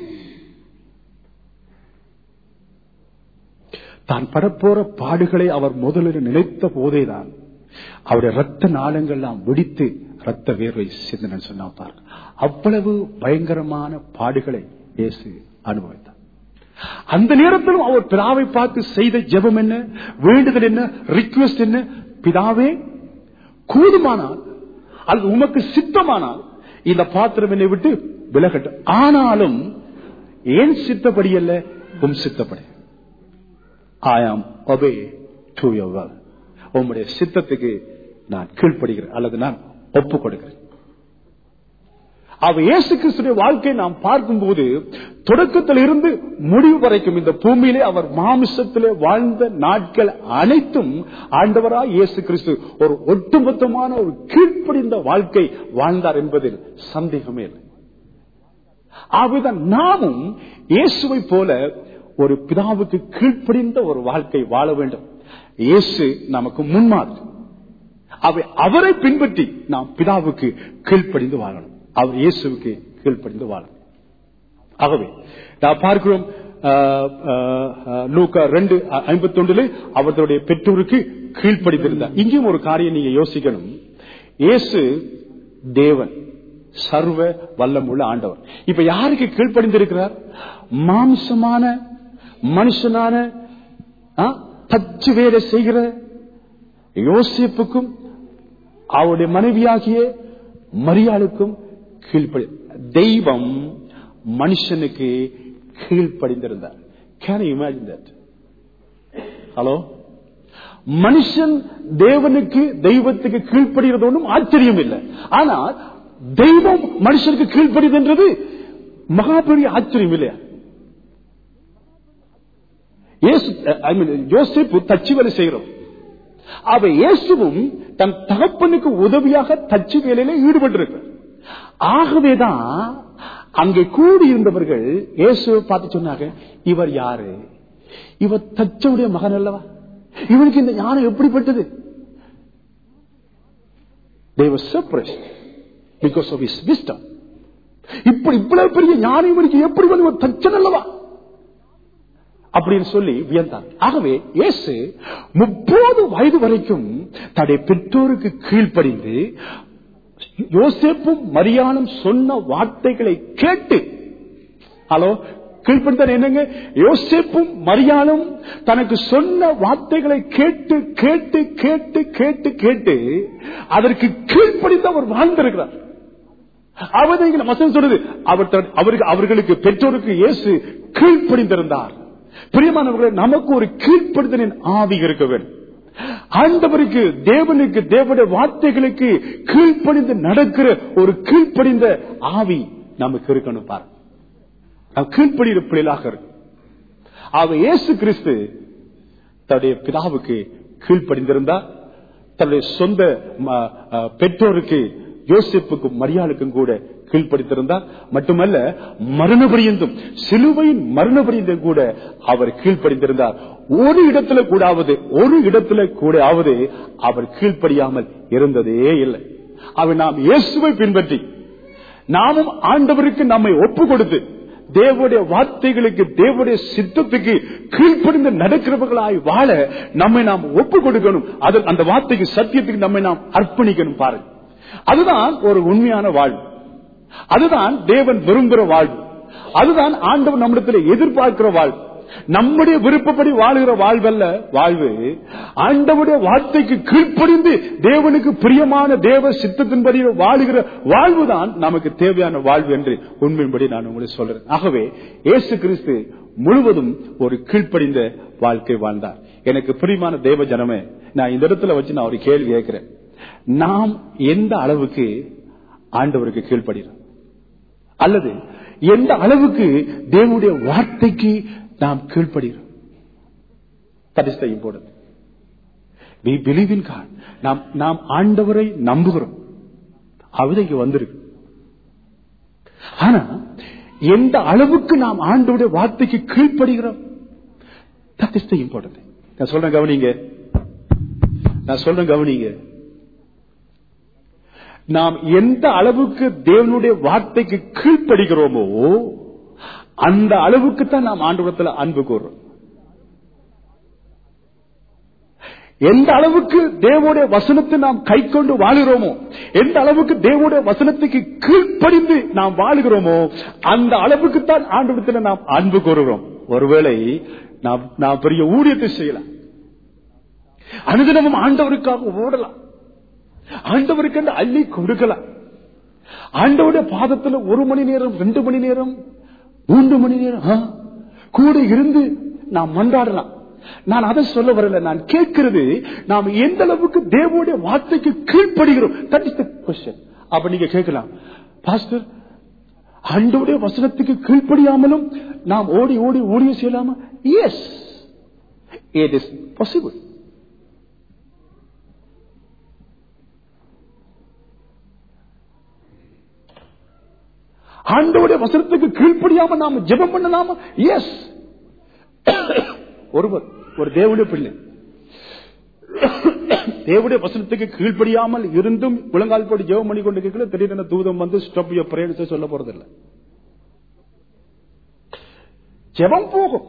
தான் படப்போற பாடுகளை அவர் முதலில் நினைத்த போதேதான் அவருடைய ரத்த நாளங்கள்லாம் வெடித்து ரத்த வேர்வை சிந்தனை சொன்னா பாருங்க அவ்வளவு பயங்கரமான பாடுகளை இயேசு அனுபவித்தார் அந்த நேரத்திலும் அவர் பிதாவை பார்த்து செய்த ஜெபம் என்ன வேண்டுதல் என்ன ரிக்வெஸ்ட் என்ன பிதாவே கூடுமானால் அது உமக்கு சித்தமானால் இந்த பாத்திரம் என்னை விட்டு விலகட்டும் ஆனாலும் ஏன் சித்தப்படி அல்ல உம் சித்தப்படி ஐ ஆம் ஒபே டு யோர் உம்முடைய சித்தத்துக்கு நான் கீழ்ப்படுகிறேன் அல்லது நான் ஒப்பு கொடுக்கிறேன் அவ இயேசு கிறிஸ்துடைய வாழ்க்கையை நாம் பார்க்கும்போது தொடக்கத்தில் இருந்து முடிவு வரைக்கும் இந்த பூமியிலே அவர் மாமிசத்திலே வாழ்ந்த நாட்கள் அனைத்தும் ஆண்டவராய் இயேசு கிறிஸ்து ஒரு ஒட்டுமொத்தமான ஒரு கீழ்ப்படிந்த வாழ்க்கை வாழ்ந்தார் என்பதில் சந்தேகமே இல்லை ஆகவேதான் நாமும் இயேசுவை போல ஒரு பிதாவுக்கு கீழ்ப்படிந்த ஒரு வாழ்க்கை வாழ வேண்டும் இயேசு நமக்கு முன்மாதிரி அவை அவரை பின்பற்றி நாம் பிதாவுக்கு கீழ்ப்படிந்து வாழணும் அவர் இயேசுவுக்கு கீழ்ப்படிந்து வாழணும் ஆகவே நான் பார்க்கிறோம் ஆஹ், ஆஹ், லூக்கா ரெண்டு ஐம்பத்தி ஒன்றிலே அவர்களுடைய பெற்றோருக்கு கீழ்ப்படிந்திருந்தார் இங்கேயும் ஒரு காரியம் நீங்க யோசிக்கணும் இயேசு தேவன் சர்வ வல்லமுள்ள ஆண்டவர் இப்ப யாருக்கு கீழ்ப்படிந்திருக்கிறார் மாம்சமான மனுஷனான ஆ, தச்சு வேலை செய்கிற யோசிப்புக்கும் அவருடைய மனைவியாகிய மரியாளுக்கும் கீழ்ப்படி தெய்வம் மனுஷனுக்கு கீழ்ப்படிந்திருந்தார் கேன் இமேஜின் தட் ஹலோ மனுஷன் தேவனுக்கு தெய்வத்துக்கு கீழ்ப்படுகிறது ஒன்றும் ஆச்சரியம் இல்லை ஆனால் தெய்வம் மனுஷனுக்கு கீழ்ப்படுதுன்றது மகா பெரிய ஆச்சரியம் இல்லையா இயேசு ஐ மீன் யோசிப்பு தச்சு வேலை செய்கிறோம் அவ இயேசுவும் தன் தகப்பனுக்கு உதவியாக தச்சு வேலையில ஈடுபட்டிருக்கிறார் ஆகவேதான் அங்கே கூடியிருந்தவர்கள் இயேசுவை பார்த்து சொன்னாங்க இவர் யாரு இவர் தச்சவுடைய மகன் அல்லவா இவனுக்கு இந்த ஞானம் எப்படிப்பட்டது They were surprised because of his wisdom. இப்படி இவ்வளவு பெரிய ஞானம் இவனுக்கு எப்படி வந்து ஒரு தச்சன் அல்லவா அப்படின்னு சொல்லி வியந்தார் ஆகவே இயேசு முப்பது வயது வரைக்கும் தன்னுடைய பெற்றோருக்கு கீழ்ப்படிந்து யோசேப்பும் மரியாளும் சொன்ன வார்த்தைகளை கேட்டு ஹலோ கீழ்ப்படுத்த என்னங்க யோசேப்பும் மரியாளும் தனக்கு சொன்ன வார்த்தைகளை கேட்டு கேட்டு கேட்டு கேட்டு கேட்டு அதற்கு கீழ்ப்படிந்து அவர் வாழ்ந்திருக்கிறார் அவர்கள் வசனம் சொல்றது அவர் தன்- அவருக்கு அவர்களுக்கு பெற்றோருக்கு இயேசு கீழ்ப்படிந்திருந்தார் பிரியமானவர்களே நமக்கு ஒரு கீழ்ப்படுதலின் ஆவி இருக்க வேண்டும் ஆண்டவருக்கு தேவனுக்கு தேவனுடைய வார்த்தைகளுக்கு கீழ்ப்படிந்து நடக்கிற ஒரு கீழ்ப்படிந்த ஆவி நமக்கு இருக்கணும் பாரு நாம் கீழ்ப்படிகிற பிள்ளைகளாக இருக்கும் அவ இயேசு கிறிஸ்து தன்னுடைய பிதாவுக்கு கீழ்ப்படிந்திருந்தார் தன்னுடைய சொந்த ம, அ, பெற்றோருக்கு யோசிப்புக்கும் மரியாளுக்கும் கூட கீழ்ப்படித்திருந்தார் மட்டுமல்ல மரணபரியந்தும் சிலுவையின் மரணபரியந்தும் கூட அவர் கீழ்ப்படிந்திருந்தார் ஒரு இடத்துல கூடாவது ஒரு இடத்துல கூடாவது அவர் கீழ்ப்படியாமல் இருந்ததே இல்லை அவர் நாம் இயேசுவை பின்பற்றி நாமும் ஆண்டவருக்கு நம்மை ஒப்பு கொடுத்து தேவனுடைய வார்த்தைகளுக்கு தேவனுடைய சித்தத்துக்கு கீழ்ப்படிந்து நடக்கிறவர்களாய் வாழ நம்மை நாம் ஒப்பு கொடுக்கணும் அது அந்த வார்த்தைக்கு சத்தியத்துக்கு நம்மை நாம் அர்ப்பணிக்கணும் பாருங்க அதுதான் ஒரு உண்மையான வாழ்வு அதுதான் தேவன் விரும்புகிற வாழ்வு அதுதான் ஆண்டவன் நம்மிடத்தில் எதிர்பார்க்கிற வாழ்வு நம்முடைய விருப்பப்படி வாழுகிற வாழ்வல்ல வாழ்வு ஆண்டவுடைய வார்த்தைக்கு கீழ்ப்படிந்து தேவனுக்கு பிரியமான தேவ சித்தத்தின்படி வாழுகிற வாழ்வுதான் நமக்கு தேவையான வாழ்வு என்று உண்மையின்படி நான் உங்களுக்கு சொல்றேன் ஆகவே இயேசு கிறிஸ்து முழுவதும் ஒரு கீழ்ப்படிந்த வாழ்க்கை வாழ்ந்தார் எனக்கு பிரியமான தேவ ஜனமே நான் இந்த இடத்துல வச்சு நான் ஒரு கேள்வி கேட்கிறேன் நாம் எந்த அளவுக்கு ஆண்டவருக்கு கீழ்ப்படுகிறோம் அல்லது எந்த அளவுக்கு தேவனுடைய வார்த்தைக்கு நாம் கீழ்ப்படுகிறோம் That is the important. We believe in God. நாம் நாம் ஆண்டவரை நம்புகிறோம் அவதான் இங்க வந்திருக்கு ஆனா எந்த அளவுக்கு நாம் ஆண்டவருடைய வார்த்தைக்கு கீழ்ப்படுகிறோம் That is the important. நான் சொல்றேன் கவனிங்க நான் சொல்றேன் கவனிங்க நாம் எந்த அளவுக்கு தேவனுடைய வார்த்தைக்கு கீழ்ப்படுகிறோமோ அந்த அளவுக்கு தான் நாம் ஆண்டவரத்தில் அன்பு கூறுறோம் எந்த அளவுக்கு தேவனுடைய வசனத்தை நாம் கை கொண்டு வாழுகிறோமோ எந்த அளவுக்கு தேவனுடைய வசனத்துக்கு கீழ்ப்படிந்து நாம் வாழுகிறோமோ அந்த அளவுக்கு தான் ஆண்டவரத்தில் நாம் அன்பு கூறுகிறோம் ஒருவேளை நாம் நாம் பெரிய ஊழியத்தை செய்யலாம் அனுதினமும் ஆண்டவருக்காக ஓடலாம் ஆண்டவருக்கு என்று அள்ளி கொடுக்கலாம் ஆண்டவருடைய பாதத்துல ஒரு மணி நேரம் ரெண்டு மணி நேரம் மூன்று மணி நேரம் ஆ, கூட இருந்து நாம் மன்றாடலாம் நான் அதை சொல்ல வரல நான் கேட்கிறது நாம் எந்த அளவுக்கு தேவனுடைய வார்த்தைக்கு கீழ்ப்படுகிறோம் தட் இஸ் த கொஸ்டின் அப்ப நீங்க கேட்கலாம் பாஸ்டர் ஆண்டவருடைய வசனத்துக்கு கீழ்ப்படியாமலும் நாம் ஓடி ஓடி ஊழிய செய்யலாமா எஸ் இட் இஸ் பாசிபிள் ஆண்டோடைய வசனத்துக்கு கீழ்ப்படியாம நாம ஜெபம் பண்ணலாமா எஸ் ஒருவர் ஒரு தேவனுடைய பிள்ளை தேவனுடைய வசனத்துக்கு கீழ்ப்படியாமல் இருந்தும் முழங்கால் போட்டு ஜெபம் பண்ணி கொண்டு கேட்கல திடீரென தூதம் வந்து ஸ்டாப் யோர் பிரேயர்ஸ் சொல்ல போறதில்லை ஜெபம் போகும்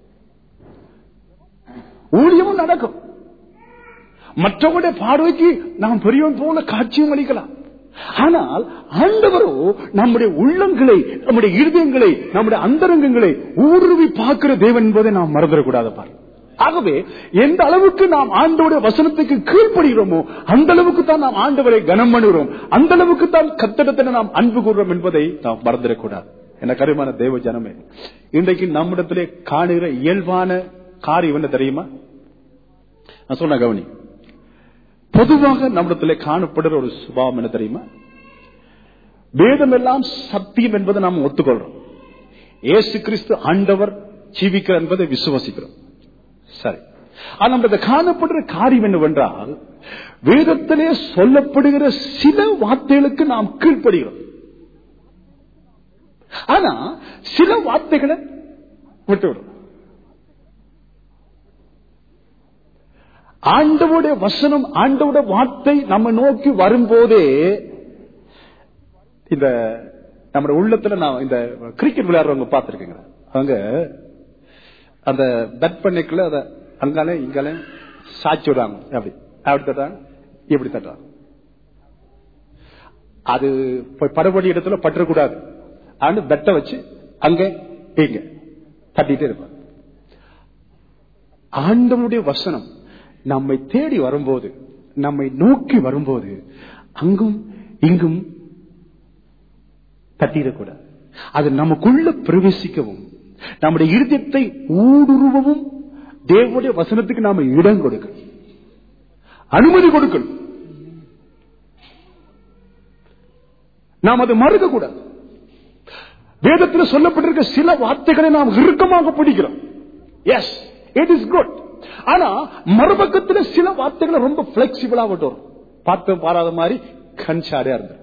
ஊழியமும் நடக்கும் மற்றவங்களுடைய பார்வைக்கு நாம் பெரியவன் போல காட்சியும் அளிக்கலாம் ஆனால் ஆண்டவரோ நம்முடைய உள்ளங்களை நம்முடைய இருதயங்களை நம்முடைய அந்தரங்கங்களை ஊடுருவி பார்க்கிற தேவன் என்பதை நாம் மறந்துடக்கூடாது பாரு ஆகவே எந்த அளவுக்கு நாம் ஆண்டவருடைய வசனத்துக்கு கீழ்ப்படுகிறோமோ அந்த அளவுக்கு தான் நாம் ஆண்டவரை கனம் பண்ணுகிறோம் அந்த அளவுக்கு தான் கத்திடத்தில் நாம் அன்பு கூறுறோம் என்பதை நாம் மறந்துடக்கூடாது என கருமான தேவ ஜனமே இன்றைக்கு நம்மிடத்திலே காணுகிற இயல்பான காரியம் என்ன தெரியுமா நான் சொன்ன கவனி பொதுவாக நம்மிடத்திலே காணப்படுற ஒரு சுபாவம் என்ன தெரியுமா வேதம் எல்லாம் சத்தியம் என்பதை நாம் ஒத்துக்கொள்றோம் ஏசு கிறிஸ்து ஆண்டவர் ஜீவிக்கிறார் என்பதை விசுவசிக்கிறோம் சரி ஆனா நம்ம காணப்படுற காரியம் என்னவென்றால் வேதத்திலே சொல்லப்படுகிற சில வார்த்தைகளுக்கு நாம் கீழ்ப்படுகிறோம் ஆனா சில வார்த்தைகளை விட்டுவிடும் ஆண்டவுடைய வசனம் ஆண்டவுடைய வார்த்தை நம்ம நோக்கி வரும்போதே இந்த நம்ம உள்ளத்துல நான் இந்த கிரிக்கெட் விளையாடுறவங்க பார்த்திருக்கீங்க அவங்க அந்த பெட் பண்ணிக்குள்ள அத அங்காலே இங்காலே சாட்சி விடுறாங்க அப்படி அப்படி தட்டாங்க இப்படி தட்டாங்க அது போய் படபடி இடத்துல பற்றக்கூடாது ஆண்டு பெட்டை வச்சு அங்க இங்க தட்டிட்டே இருப்பாங்க ஆண்டவனுடைய வசனம் நம்மை தேடி வரும்போது நம்மை நோக்கி வரும்போது அங்கும் இங்கும் தட்டிடக்கூடாது அது நமக்குள்ள பிரவேசிக்கவும் நம்முடைய இருதயத்தை ஊடுருவவும் தேவனுடைய வசனத்துக்கு நாம இடம் கொடுக்கணும் அனுமதி கொடுக்கணும் நாம் அதை மறுக்க கூடாது வேதத்தில் சொல்லப்பட்டிருக்க சில வார்த்தைகளை நாம் இறுக்கமாக பிடிக்கிறோம் எஸ் இட் இஸ் குட் ஆனா மறுபக்கத்தில் சில வார்த்தைகளை ரொம்ப பிளெக்சிபிளா விட்டு வரும் பார்த்து பாராத மாதிரி கண்சாரியா இருந்த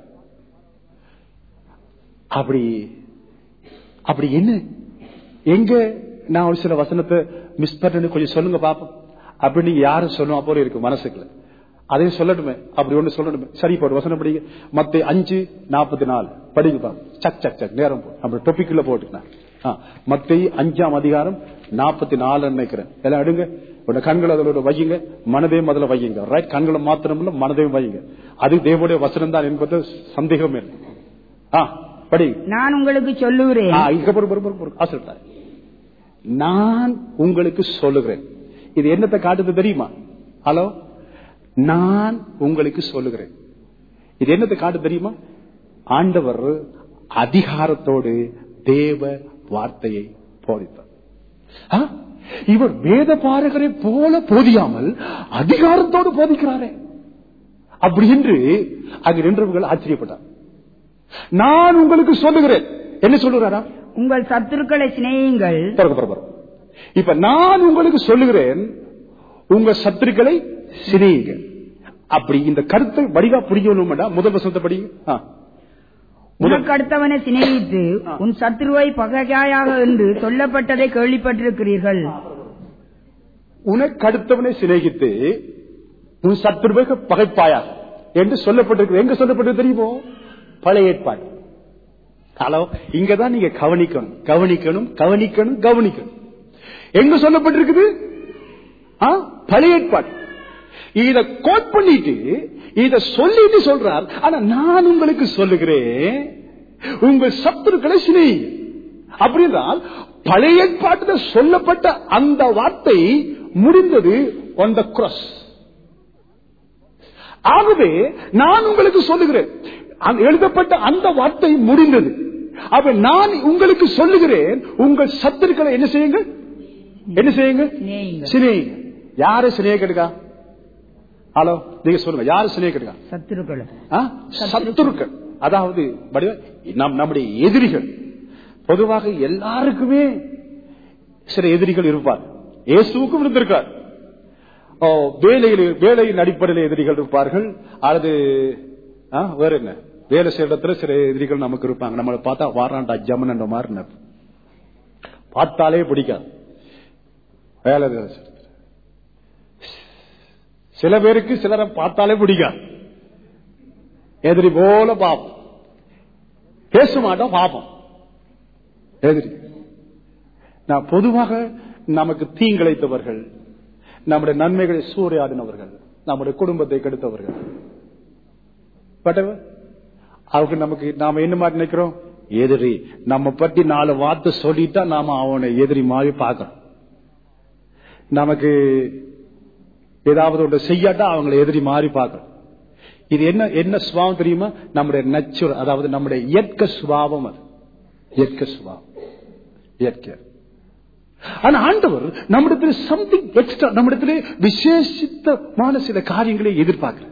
அப்படி அப்படி என்ன எங்க நான் ஒரு சில வசனத்தை மிஸ் பண்ணு கொஞ்சம் சொல்லுங்க பாப்போம் அப்படி நீங்க யாரும் சொல்லுவா போல இருக்கு மனசுக்குள்ள அதையும் சொல்லட்டுமே அப்படி ஒண்ணு சொல்லணுமே சரி இப்போ ஒரு வசனம் படிங்க மத்த அஞ்சு நாற்பத்தி நாலு படிங்க பாப்போம் சக் சக் சக் நேரம் போ நம்ம டொபிக்குள்ள போட்டுக்கலாம் மத்த அஞ்சாம் அதிகாரம் நாற்பத்தி நாலு நினைக்கிறேன் எல்லாம் எடுங்க உங்க கண்களை அதோட வையுங்க மனதையும் முதல்ல வையுங்க ரைட் கண்களை மாத்திரம் இல்ல மனதையும் வையுங்க அது தேவனுடைய வசனம் தான் என்பது சந்தேகம் இல்லை ஆ படி நான் உங்களுக்கு சொல்லுகிறேன் ஆ, இதுக்கப்புறம் பொறு, பொறு, பொறு. ஆசிரியர். நான் உங்களுக்கு சொல்லுகிறேன் இது என்னத்தை காட்டுது தெரியுமா ஹலோ நான் உங்களுக்கு சொல்லுகிறேன் இது என்னத்தை காட்டு தெரியுமா ஆண்டவர் அதிகாரத்தோடு தேவ வார்த்தையை போதித்தார் ஆ? இவர் வேத பாரகரை போல போதியாமல் அதிகாரத்தோடு போதிக்கிறாரே அப்படி என்று அங்கு நின்றவர்கள் ஆச்சரியப்பட்டார் நான் உங்களுக்கு சொல்லுகிறேன் என்ன சொல்லுகிறாரா உங்கள் சத்துருக்களை சிநேகியுங்கள் பிறகு, பிறகு, பிறகு. இப்ப நான் உங்களுக்கு சொல்லுகிறேன் உங்க சத்துருக்களை சிரியுங்க அப்படி இந்த கருத்தை வடிவா புரியணும்டா முதல் வசனத்தை படிங்க ஆ. முதல் உனக்கு அடுத்தவனை சிநேகித்து உன் சத்துருவை பகையாயாக என்று சொல்லப்பட்டதை கேள்விப்பட்டிருக்கிறீர்கள் உனக்கு அடுத்தவனை சிநேகித்து உன் சத்துருவை பகைப்பாயா என்று சொல்லப்பட்டிருக்கு எங்க சொல்லப்பட்டிருக்கு தெரியுமோ பழைய ஏற்பாடு ஹலோ இங்கதான் நீங்க கவனிக்கணும் கவனிக்கணும் கவனிக்கணும் கவனிக்கணும் எங்க சொல்லப்பட்டிருக்குது ஆ? பழைய ஏற்பாடு இத கோட் பண்ணிட்டு இத சொல்லிட்டு சொல்றார் ஆனா நான் உங்களுக்கு சொல்லுகிறேன் உங்கள் சத்துருக்களை சிநேகி அப்படி என்றால் பழைய ஏற்பாட்டில் சொல்லப்பட்ட அந்த வார்த்தை முடிந்தது on the cross ஆகவே நான் உங்களுக்கு சொல்லுகிறேன் அந்த எழுதப்பட்ட அந்த வார்த்தை முடிந்தது அப்ப நான் உங்களுக்கு சொல்லுகிறேன் உங்கள் சத்துருக்களை என்ன செய்யுங்க என்ன செய்யுங்க சிநேகியுங்கள். சிநேகிங்க யாரு சிநேகிக்கா ஹலோ நீங்க சொல்லுங்க யாரு சிநேகிக்கா சத்துருக்களை ஆ? சத்துருக்கள் அதாவது வடிவ- நம் நம்முடைய எதிரிகள் பொதுவாக எல்லாருக்குமே சில எதிரிகள் இருப்பார் இயேசுவுக்கும் இருந்திருக்கார் ஓ, வேலையில் வேலையின் அடிப்படையில் எதிரிகள் இருப்பார்கள் அல்லது ஆ, வேற என்ன வேலை செய்யற இடத்துல சில எதிரிகள் நமக்கு இருப்பாங்க நம்மளை பார்த்தா வாராண்டா ஜமன் என்ற மாதிரி நினைப்போம். பார்த்தாலே பிடிக்காது வேலை செய்யறது. சில பேருக்கு சிலரை பார்த்தாலே பிடிக்காது எதிரி போல பாப்போம் பேச மாட்டோம் பாப்போம் எதிரி நான் பொதுவாக நமக்கு தீங்கிழைத்தவர்கள் நம்முடைய நன்மைகளை சூறையாடினவர்கள் நம்முடைய குடும்பத்தை கெடுத்தவர்கள் பட்டவர் அவங்க நமக்கு நாம என்ன மாதிரி நினைக்கிறோம் எதிரி நம்ம பத்தி நாலு வார்த்தை சொல்லிட்டா நாம அவனை எதிரி மாதிரி பார்க்கறோம் நமக்கு ஏதாவது ஒன்று செய்யாட்டா அவங்களை எதிரி மாறி பார்க்கணும் இது என்ன என்ன சுபாவம் தெரியுமா நம்முடைய நச்சுரல் அதாவது நம்முடைய இயற்கை சுபாவம் அது இயற்கை சுபாவம் இயற்கை ஆனா ஆண்டவர் நம்மிடத்தில் சம்திங் எக்ஸ்ட்ரா நம்மிடத்திலே விசேஷித்தமான சில காரியங்களை எதிர்பார்க்கிறார்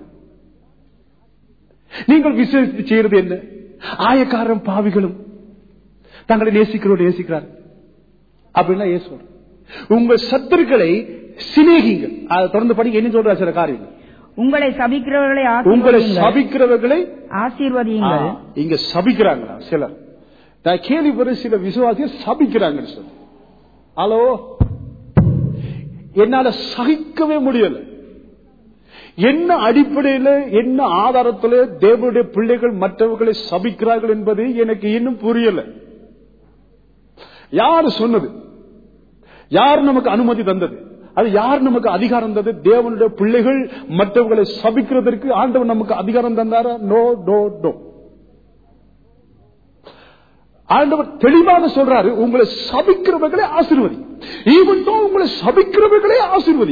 நீங்கள் விசேஷித்து செய்யறது என்ன ஆயக்காரரும் பாவிகளும் தங்களை நேசிக்கிறோடு நேசிக்கிறார் அப்படின்னா ஏன் சொல்ற உங்கள் சத்துருக்களை சிநேகிங்கள் அதை தொடர்ந்து படிங்க என்ன சொல்ற சில காரியங்கள் உங்களை சபிக்கிறவர்களை உங்களை ஆசீர்வதியுங்கள். சபிக்கிறவர்களை ஆசீர்வதியுங்கள் ஆ, இங்க சபிக்கிறாங்களா சிலர் நான் கேள்விப்பட்ட சில விசுவாசிகள் சபிக்கிறாங்கன்னு சொல்லி ஹலோ என்னால சகிக்கவே முடியல என்ன அடிப்படையில என்ன ஆதாரத்துல தேவனுடைய பிள்ளைகள் மற்றவர்களை சபிக்கிறார்கள் என்பது எனக்கு இன்னும் புரியல யாரு சொன்னது யார் நமக்கு அனுமதி தந்தது அது யார் நமக்கு அதிகாரம் தந்தது தேவனுடைய பிள்ளைகள் மற்றவர்களை சபிக்கிறதற்கு ஆண்டவர் நமக்கு அதிகாரம் தந்தாரா நோ நோ நோ ஆண்டவர் தெளிவாக சொல்றாரு உங்களை சபிக்கிறவர்களே ஆசிர்வதி ஈவன் தோ உங்களை சபிக்கிறவர்களே ஆசிர்வதி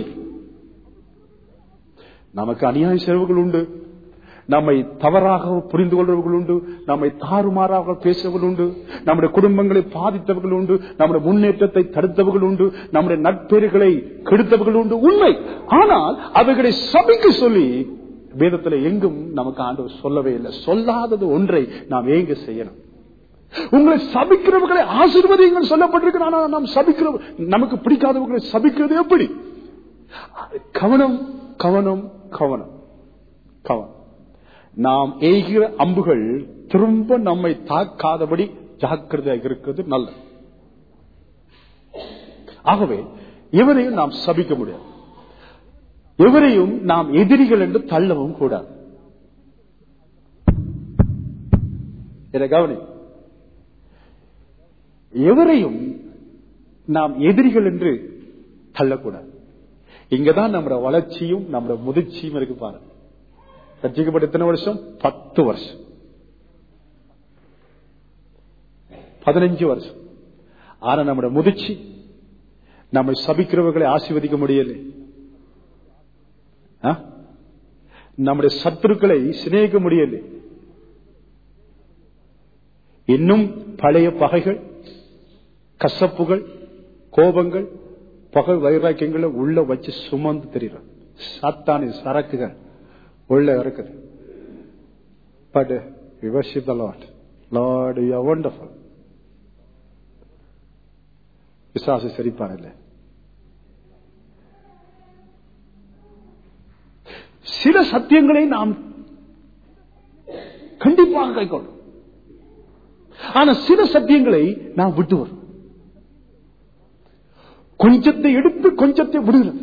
நமக்கு அநியாய செலவுகள் உண்டு நம்மை தவறாக புரிந்து கொள்றவர்கள் உண்டு நம்மை தாறுமாறாக பேசுறவர்கள் உண்டு நம்முடைய குடும்பங்களை பாதித்தவர்கள் உண்டு நம்முடைய முன்னேற்றத்தை தடுத்தவர்கள் உண்டு நம்முடைய நட்பெருகளை கெடுத்தவர்கள் உண்டு உண்மை ஆனால் அவைகளை சபிக்க சொல்லி வேதத்தில் எங்கும் நமக்கு ஆண்டவர் சொல்லவே இல்லை சொல்லாதது ஒன்றை நாம் ஏங்க செய்யணும் உங்களை சபிக்கிறவர்களை ஆசீர்வதிங்கள் சொல்லப்பட்டிருக்கு ஆனால் நாம் சபிக்கிற நமக்கு பிடிக்காதவர்களை சபிக்கிறது எப்படி கவனம் கவனம் கவனம் கவனம் நாம் எய்கிற அம்புகள் திரும்ப நம்மை தாக்காதபடி ஜாக்கிரதையாக இருக்கிறது நல்லது ஆகவே எவரையும் நாம் சபிக்க முடியாது எவரையும் நாம் எதிரிகள் என்று தள்ளவும் கூடாது என கவனி எவரையும் நாம் எதிரிகள் என்று தள்ளக்கூடாது இங்கதான் நம்முடைய வளர்ச்சியும் நம்முடைய முதிர்ச்சியும் இருக்கு பாருங்க ரட்சிக்கப்பட்ட எத்தனை வருஷம் பத்து வருஷம் பதினஞ்சு வருஷம் ஆனா நம்முடைய முதிர்ச்சி நம்மை சபிக்கிறவர்களை ஆசீர்வதிக்க முடியலை ஆ? நம்முடைய சத்துருக்களை சிநேகிக்க முடியலை இன்னும் பழைய பகைகள் கசப்புகள் கோபங்கள் பகல் வைராக்கியங்களை உள்ள வச்சு சுமந்து தெரியும் சாத்தானி சரக்குகள் உள்ள இருக்குது but we worship the Lord Lord you are wonderful விசுவாசி சிரிப்பான் இல்லை சில சத்தியங்களை நாம் கண்டிப்பாக கைக்கொள்ளும் ஆனா சில சத்தியங்களை நாம் விட்டு வரும் கொஞ்சத்தை எடுத்து கொஞ்சத்தை விடுகிறது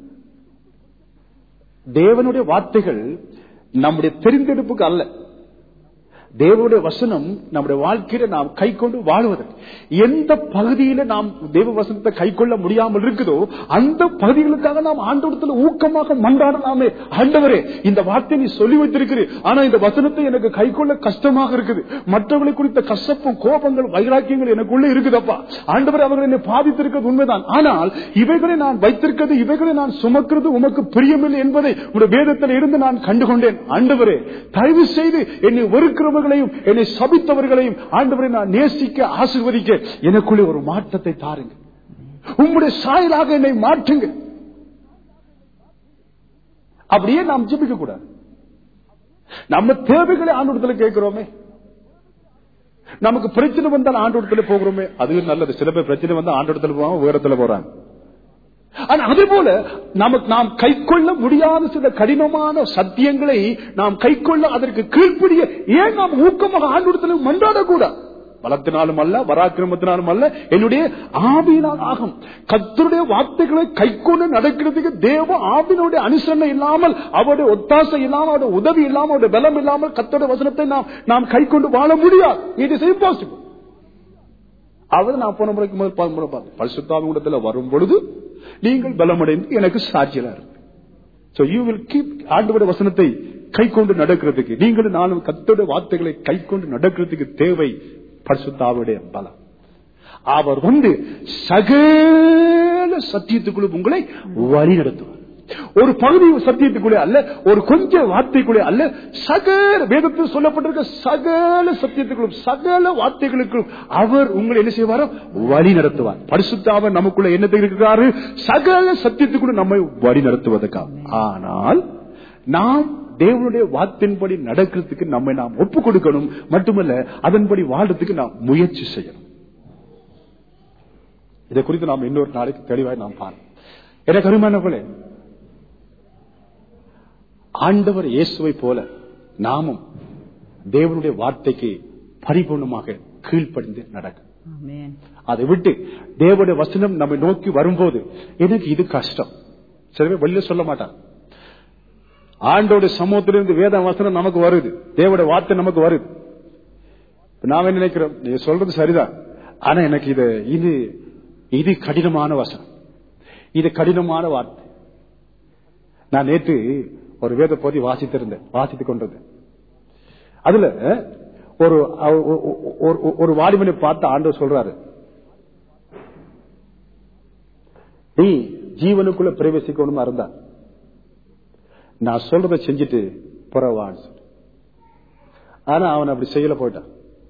தேவனுடைய வார்த்தைகள் நம்முடைய தெரிந்தெடுப்புக்கு அல்ல தேவனுடைய வசனம் நம்முடைய வாழ்க்கையில நாம் கை கொண்டு வாழ்வதற்கு எந்த பகுதியில நாம் தேவ வசனத்தை கை கொள்ள முடியாமல் இருக்குதோ அந்த பகுதிகளுக்காக நாம் ஆண்டோடத்துல ஊக்கமாக மன்றாடலாமே ஆண்டவரே இந்த வார்த்தை நீ சொல்லி வைத்திருக்கிறீர் ஆனா இந்த வசனத்தை எனக்கு கை கொள்ள கஷ்டமாக இருக்குது மற்றவர்களை குறித்த கசப்பும் கோபங்கள் வைராக்கியங்கள் எனக்குள்ள இருக்குதப்பா ஆண்டவர் அவர்கள் என்னை பாதித்திருக்கிறது உண்மைதான் ஆனால் இவைகளை நான் வைத்திருக்கிறது இவைகளை நான் சுமக்கிறது உமக்கு பிரியமில்லை என்பதை உடைய வேதத்தில் இருந்து நான் கண்டுகொண்டேன் ஆண்டவரே தயவு செய்து என்னை வெறுக்கிறவர்களையும் என்னை சபித்தவர்களையும் ஆண்டவரை நான் நேசிக்க ஆசிர்வதிக்க எனக்குள்ளே ஒரு மாற்றத்தை தாருங்க உங்களுடைய சாயலாக என்னை மாற்றுங்க அப்படியே நாம் ஜிபிக்க கூடாது நம்ம தேவைகளை ஆண்டோடத்துல கேட்கிறோமே நமக்கு பிரச்சனை வந்தால் ஆண்டோடத்துல போகிறோமே அது நல்லது சில பேர் பிரச்சனை வந்தா ஆண்டோடத்துல போவாங்க உயரத்துல போறாங்க ஆனா அதே போல நமக்கு நாம் கை கொள்ள முடியாத சில கடினமான சத்தியங்களை நாம் கை கொள்ள அதற்கு கீழ்ப்படிய ஏன் நாம் ஊக்கமாக ஆண்டோடத்தில் மன்றாடக்கூடாது பலத்தினாலும் அல்ல பராக்கிரமத்தினாலும் அல்ல என்னுடைய ஆவியினால் ஆகும் கத்தருடைய வார்த்தைகளை கை கொண்டு நடக்கிறதுக்கு தேவ ஆவினுடைய அனுசரணை இல்லாமல் அவருடைய ஒத்தாசை இல்லாமல் அவருடைய உதவி இல்லாமல் அவருடைய பலம் இல்லாமல் கத்தருடைய வசனத்தை நாம் நாம் கை கொண்டு வாழ முடியாது இட் இஸ் இம்பாசிபிள் அவர் நான் போன முறைக்கு முதல் பல முறை பார்த்தேன் பரிசுத்தாவின் கூடத்தில் வரும் பொழுது நீங்கள் பலமடைந்து எனக்கு சாட்சியலா இருக்கு So you will keep ஆண்டவருடைய வசனத்தை கை கொண்டு நடக்கிறதுக்கு நீங்களும் நானும் கத்தோட வார்த்தைகளை கை கொண்டு நடக்கிறதுக்கு தேவை பரிசுத்தாவுடைய பலம் அவர் வந்து சகல சத்தியத்துக்குள்ள உங்களை வழி நடத்துவார் ஒரு பகுதி சத்தியத்துக்குள்ளே அல்ல ஒரு கொஞ்ச வார்த்தைக்குள்ளே அல்ல சகல வேதத்தில் சொல்லப்பட்டிருக்க சகல சத்தியத்துக்குள்ளும் சகல வார்த்தைகளுக்கும் அவர் உங்களை என்ன செய்வாரோ வழி நடத்துவார் பரிசுத்தாவர் நமக்குள்ள என்ன இருக்கிறாரு சகல சத்தியத்துக்குள்ள நம்மை வழி நடத்துவதற்காக ஆனால் நாம் தேவனுடைய வார்த்தையின்படி நடக்கிறதுக்கு நம்மை நாம் ஒப்பு கொடுக்கணும் மட்டுமல்ல அதன்படி வாழ்றதுக்கு நாம் முயற்சி செய்யணும் இதை குறித்து நாம் இன்னொரு நாளைக்கு தெளிவாய் நாம் பாருங்க எனக்கு அருமானவர்களே ஆண்டவர் இயேசுவை போல நாமும் தேவனுடைய வார்த்தைக்கு பரிபூர்ணமாக கீழ்ப்படிந்து நடக்கும் Amen. அதை விட்டு தேவனுடைய வசனம் நம்மை நோக்கி வரும்போது எனக்கு இது கஷ்டம் சில பேர் வெளியில சொல்ல மாட்டான் ஆண்டோட சமூகத்திலிருந்து வேத வசனம் நமக்கு வருது தேவோட வார்த்தை நமக்கு வருது இப்ப நாம என்ன நினைக்கிறோம் நீங்க சொல்றது சரிதான் ஆனா எனக்கு இது இது இது கடினமான வசனம் இது கடினமான வார்த்தை நான் நேற்று ஒரு வேத போதி வாசித்திருந்தேன் வாசித்துக் கொண்டது அதுல ஒரு ஒரு- ஒரு வாலிபனை பார்த்து ஆண்டவர் சொல்றாரு நீ ஜீவனுக்குள்ள பிரவேசிக்கணுமா இருந்தா நான் சொல்றதை செஞ்சுட்டு புறவான்னு சொல்லு. ஆனா அவன் அப்படி செய்யல போயிட்டான்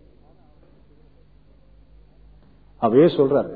அவையே சொல்றாரு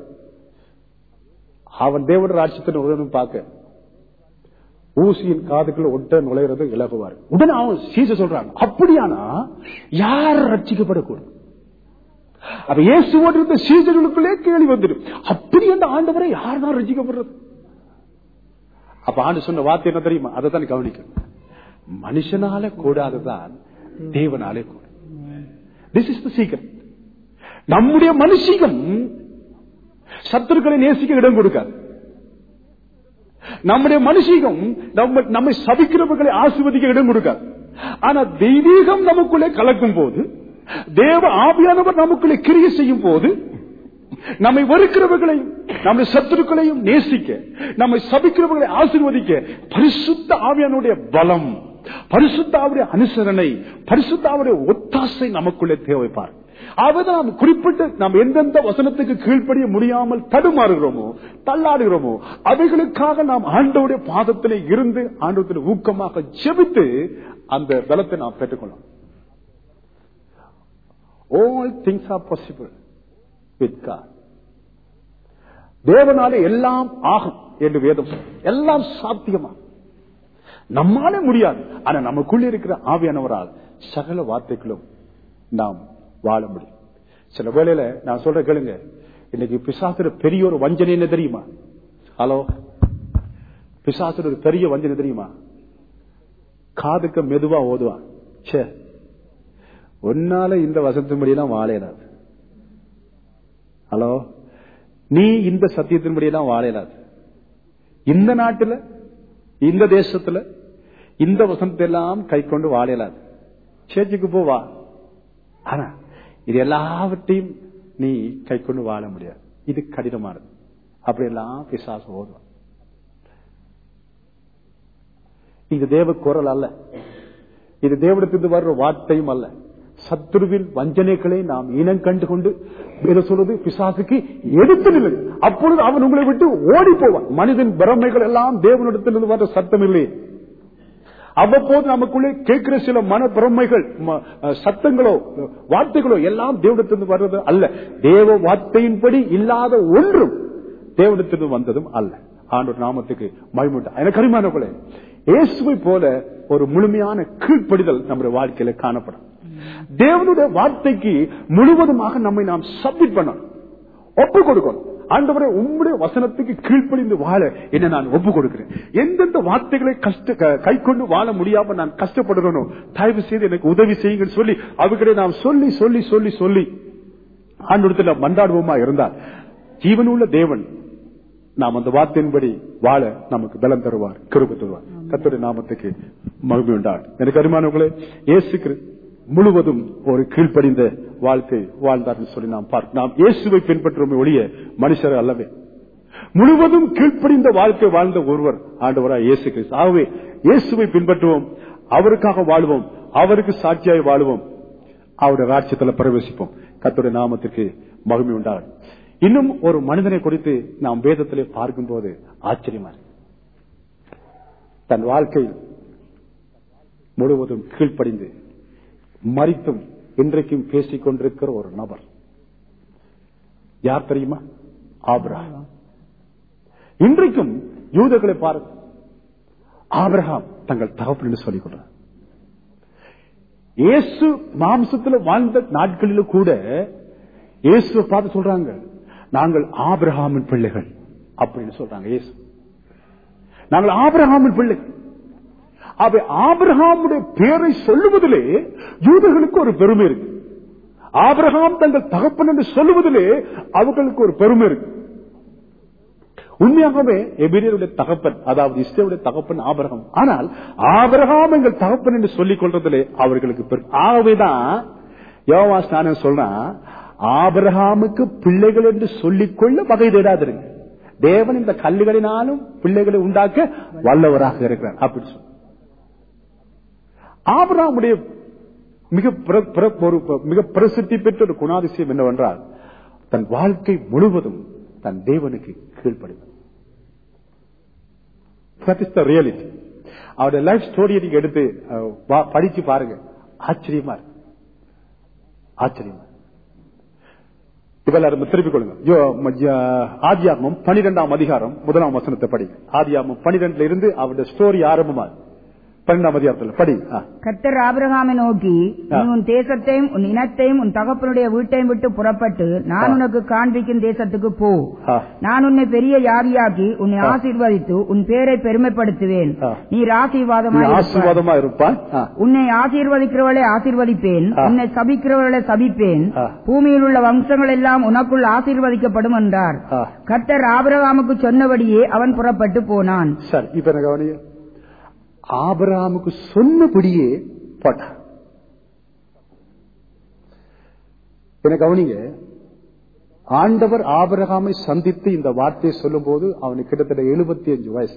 அவன் தேவட ராட்சத்தின் உடனும் பார்க்க ஊசியின் காதுக்குள்ள ஒட்ட நுழையிறது இலகுவார் உடனே அவன் சீச சொல்றாங்க அப்படியானா யார் ரட்சிக்கப்படக்கூடும் அப்ப இயேசுவோடு இருந்த சீசர்களுக்குள்ளே கேள்வி வந்துடும் அப்படி அந்த ஆண்டவரை யார் தான் ரட்சிக்கப்படுறது அப்ப ஆண்டு சொன்ன வார்த்தை என்ன தெரியுமா அதை தான் கவனிக்கணும் மனுஷனால கூடாதுதான் தேவனாலே கூடும் திஸ் இஸ் த சீக்கிரம் நம்முடைய மனுஷிகம் சத்துருக்களை நேசிக்க இடம் கொடுக்காது நம்முடைய மனுஷிகம் நம்ம நம்மை சபிக்கிறவர்களை ஆசிர்வதிக்க இடம் கொடுக்காது ஆனா தெய்வீகம் நமக்குள்ளே கலக்கும் போது தேவ ஆவியானவர் நமக்குள்ளே கிரிய செய்யும் போது நம்மை வெறுக்கிறவர்களையும் நம்முடைய சத்துருக்களையும் நேசிக்க நம்மை சபிக்கிறவர்களை ஆசீர்வதிக்க பரிசுத்த ஆவியானுடைய பலம் பரிசுத்த ஆவுடைய அனுசரணை பரிசுத்த ஆவுடைய ஒத்தாசை நமக்குள்ளே தேவைப்பார் அவதான் நாம் குறிப்பிட்டு நாம் எந்தெந்த வசனத்துக்கு கீழ்ப்படிய முடியாமல் தடுமாறுகிறோமோ தள்ளாடுகிறோமோ அவைகளுக்காக நாம் ஆண்டவுடைய பாதத்திலே இருந்து ஆண்டவத்தில் ஊக்கமாக ஜெபித்து அந்த பலத்தை நாம் பெற்றுக்கொள்ளலாம் all things are possible with God. தேவனாலே எல்லாம் ஆகும் என்று வேதம் சொல்லுது. எல்லாம் சாத்தியமா நம்மாலே முடியாது ஆனா நமக்குள்ளே இருக்கிற ஆவியானவரால் சகல வார்த்தைகளும் நாம் வாழ முடியும் சில வேளையில நான் சொல்ற கேளுங்க இன்னைக்கு பிசாசுற பெரிய ஒரு வஞ்சனை என்ன தெரியுமா ஹலோ பிசாசுற ஒரு பெரிய வஞ்சனை தெரியுமா காதுக்கு மெதுவா ஓதுவான் சே உன்னால இந்த வசத்தின்படியெல்லாம் வாழையிடாது ஹலோ நீ இந்த சத்தியத்தின்படியெல்லாம் வாழையிடாது இந்த நாட்டுல இந்த தேசத்துல இந்த வசனத்தை எல்லாம் கை கொண்டு வாழையிடாது சேர்ச்சுக்கு போவா ஆனா இது எல்லாவற்றையும் நீ கை கொண்டு வாழ முடியாது இது கடினமானது அப்படியெல்லாம் பிசாசு ஓதுவான் இது தேவ குரல் அல்ல இது தேவடத்திலிருந்து வர்ற வார்த்தையும் அல்ல சத்துருவின் வஞ்சனைகளை நாம் இனம் கண்டு கொண்டு வேற சொல்றது பிசாசுக்கு எடுத்து நில்லு அப்பொழுது அவன் உங்களை விட்டு ஓடி போவான் மனிதன் பிரமைகள் எல்லாம் தேவனிடத்திலிருந்து வர்ற சத்தம் இல்லை அவ்வப்போது நமக்குள்ளே கேட்கிற சில மன பிரமைகள் ம- சத்தங்களோ வார்த்தைகளோ எல்லாம் தேவனிடத்திலிருந்து வர்றது அல்ல தேவ வார்த்தையின்படி இல்லாத ஒன்றும் தேவனிடத்திலிருந்து வந்ததும் அல்ல ஆண்டோர் நாமத்துக்கு மகிமுண்டா எனக்கு அருமையானவர்களே இயேசுவை போல ஒரு முழுமையான கீழ்ப்படிதல் நம்முடைய வாழ்க்கையில காணப்படும் தேவனுடைய வார்த்தைக்கு முழுவதுமாக நம்மை நாம் சப்மிட் பண்ணணும் ஒப்பு கொடுக்கணும் ஆண்டவரே உம்முடைய வசனத்துக்கு கீழ்ப்படிந்து வாழ என்ன நான் ஒப்பு கொடுக்கிறேன் எந்தெந்த வார்த்தைகளை கஷ்ட க- கை கொண்டு வாழ முடியாம நான் கஷ்டப்படுறனோ தயவு செய்து எனக்கு உதவி செய்யுங்கன்னு சொல்லி அவர்களை நாம் சொல்லி சொல்லி சொல்லி சொல்லி ஆண்டோடத்துல மண்டாடுவோமா இருந்தால் ஜீவனுள்ள தேவன் நாம் அந்த வார்த்தையின்படி வாழ நமக்கு பலம் தருவார் கிருப தருவார் கர்த்தருடைய நாமத்துக்கு மகிமை உண்டார் எனக்கு அருமானவர்களே இயேசு கிறிஸ்து முழுவதும் ஒரு கீழ்ப்படிந்த வாழ்க்கை வாழ்ந்தார் சொல்லி நாம் பார்க்க நாம் இயேசுவை பின்பற்றுவோமே ஒழிய மனுஷர் அல்லவே முழுவதும் கீழ்ப்படிந்த வாழ்க்கை வாழ்ந்த ஒருவர் ஆண்டவராய் இயேசு கிறிஸ்து ஆகவே இயேசுவை பின்பற்றுவோம் அவருக்காக வாழ்வோம் அவருக்கு சாட்சியாய் வாழுவோம் அவருடைய ராட்சியத்தில் பிரவேசிப்போம் கர்த்தருடைய நாமத்திற்கு மகிமை உண்டாகும் இன்னும் ஒரு மனிதனை குறித்து நாம் வேதத்திலே பார்க்கும்போது ஆச்சரியமா இருக்கு தன் வாழ்க்கையில் முழுவதும் கீழ்ப்படிந்து மறித்தும் இன்றைக்கும் பேசிக் கொண்டிருக்கிற ஒரு நபர் யார் தெரியுமா ஆபிரகாம் இன்றைக்கும் யூதர்களை பாருங்க ஆபிரகாம் தங்கள் தகப்பன் என்று சொல்லிக் கொள்றார் இயேசு மாம்சத்துல வாழ்ந்த நாட்களிலும் கூட இயேசுவை பார்த்து சொல்றாங்க நாங்கள் ஆபிரகாமின் பிள்ளைகள் அப்படின்னு சொல்றாங்க இயேசு நாங்கள் ஆபிரகாமின் பிள்ளைகள் அவை ஆபிரகாமுடைய பேரை சொல்லுவதிலே யூதர்களுக்கு ஒரு பெருமை இருக்கு ஆபிரகாம் தங்கள் தகப்பன் என்று சொல்லுவதிலே அவர்களுக்கு ஒரு பெருமை இருக்கு உண்மையா உண்மையாகவே எபிரியருடைய தகப்பன் அதாவது இஸ்ரேலுடைய தகப்பன் ஆபரகம் ஆனால் ஆபரகாம் எங்கள் தகப்பன் என்று சொல்லிக் கொள்றதிலே அவர்களுக்கு பெரு- ஆகவேதான் யோவா ஸ்நானம் சொல்றான் ஆபிரகாமுக்கு பிள்ளைகள் என்று சொல்லிக்கொள்ள வகை தேடாதிருங்க தேவன் இந்த கல்லுகளினாலும் பிள்ளைகளை உண்டாக்க வல்லவராக இருக்கிறார் அப்படி சொல்ல ஆபிரகாமுடைய மிக பிர- பிர- ஒரு மிக பிரசித்தி பெற்ற ஒரு குணாதிசயம் என்னவென்றால் தன் வாழ்க்கை முழுவதும் தன் தேவனுக்கு கீழ்ப்படுவது தட் இஸ் த ரியாலிட்டி அவருடைய லைஃப் ஸ்டோரியை நீங்க எடுத்து அஹ், வா- படிச்சு பாருங்க ஆச்சரியமா இருக்கு ஆச்சரியமா இப்ப எல்லாரும் திருப்பிக் கொள்ளுங்க யோ, ம- ய- ஆதியாகமம் பனிரெண்டாம் அதிகாரம் முதலாம் வசனத்தை படி ஆதியாகமம் பனிரெண்டுல இருந்து அவருடைய ஸ்டோரி ஆரம்பமா இருக்கு. பன்னெண்டாம் அதிகாரத்துல படி ஆ. கர்த்தர் ஆபிரகாமை நோக்கி நீ உன் தேசத்தையும் உன் இனத்தையும் உன் தகப்பனுடைய வீட்டையும் விட்டு புறப்பட்டு நான் ஆ. உனக்கு காண்பிக்கும் தேசத்துக்கு போ ஆ. நான் உன்னை பெரிய யாகியாக்கி உன்னை ஆ. ஆசீர்வதித்து உன் பேரை பெருமைப்படுத்துவேன் ஆ. நீ நீ ஆசீர்வாதமாய் இருப்பாய். ஆசீர்வாதமா இருப்பான் ஆ. உன்னை ஆசீர்வதிக்கிறவளை ஆசீர்வதிப்பேன் ஆ. உன்னை சபிக்கிறவளை சபிப்பேன் ஆ. பூமியில் உள்ள வம்சங்கள் எல்லாம் உனக்குள் ஆசீர்வதிக்கப்படும் என்றார் ஆ. கர்த்தர் ஆபிரகாமுக்கு சொன்னபடியே அவன் புறப்பட்டு போனான் சரி இப்ப என்ன கவனிங்க ஆபராமுக்கு சொன்னபடியே போட்டான் என்ன கவனிங்க ஆண்டவர் ஆபரகாமை சந்தித்து இந்த வார்த்தையை சொல்லும் போது அவனுக்கு கிட்டத்தட்ட எழுபத்தி அஞ்சு வயசு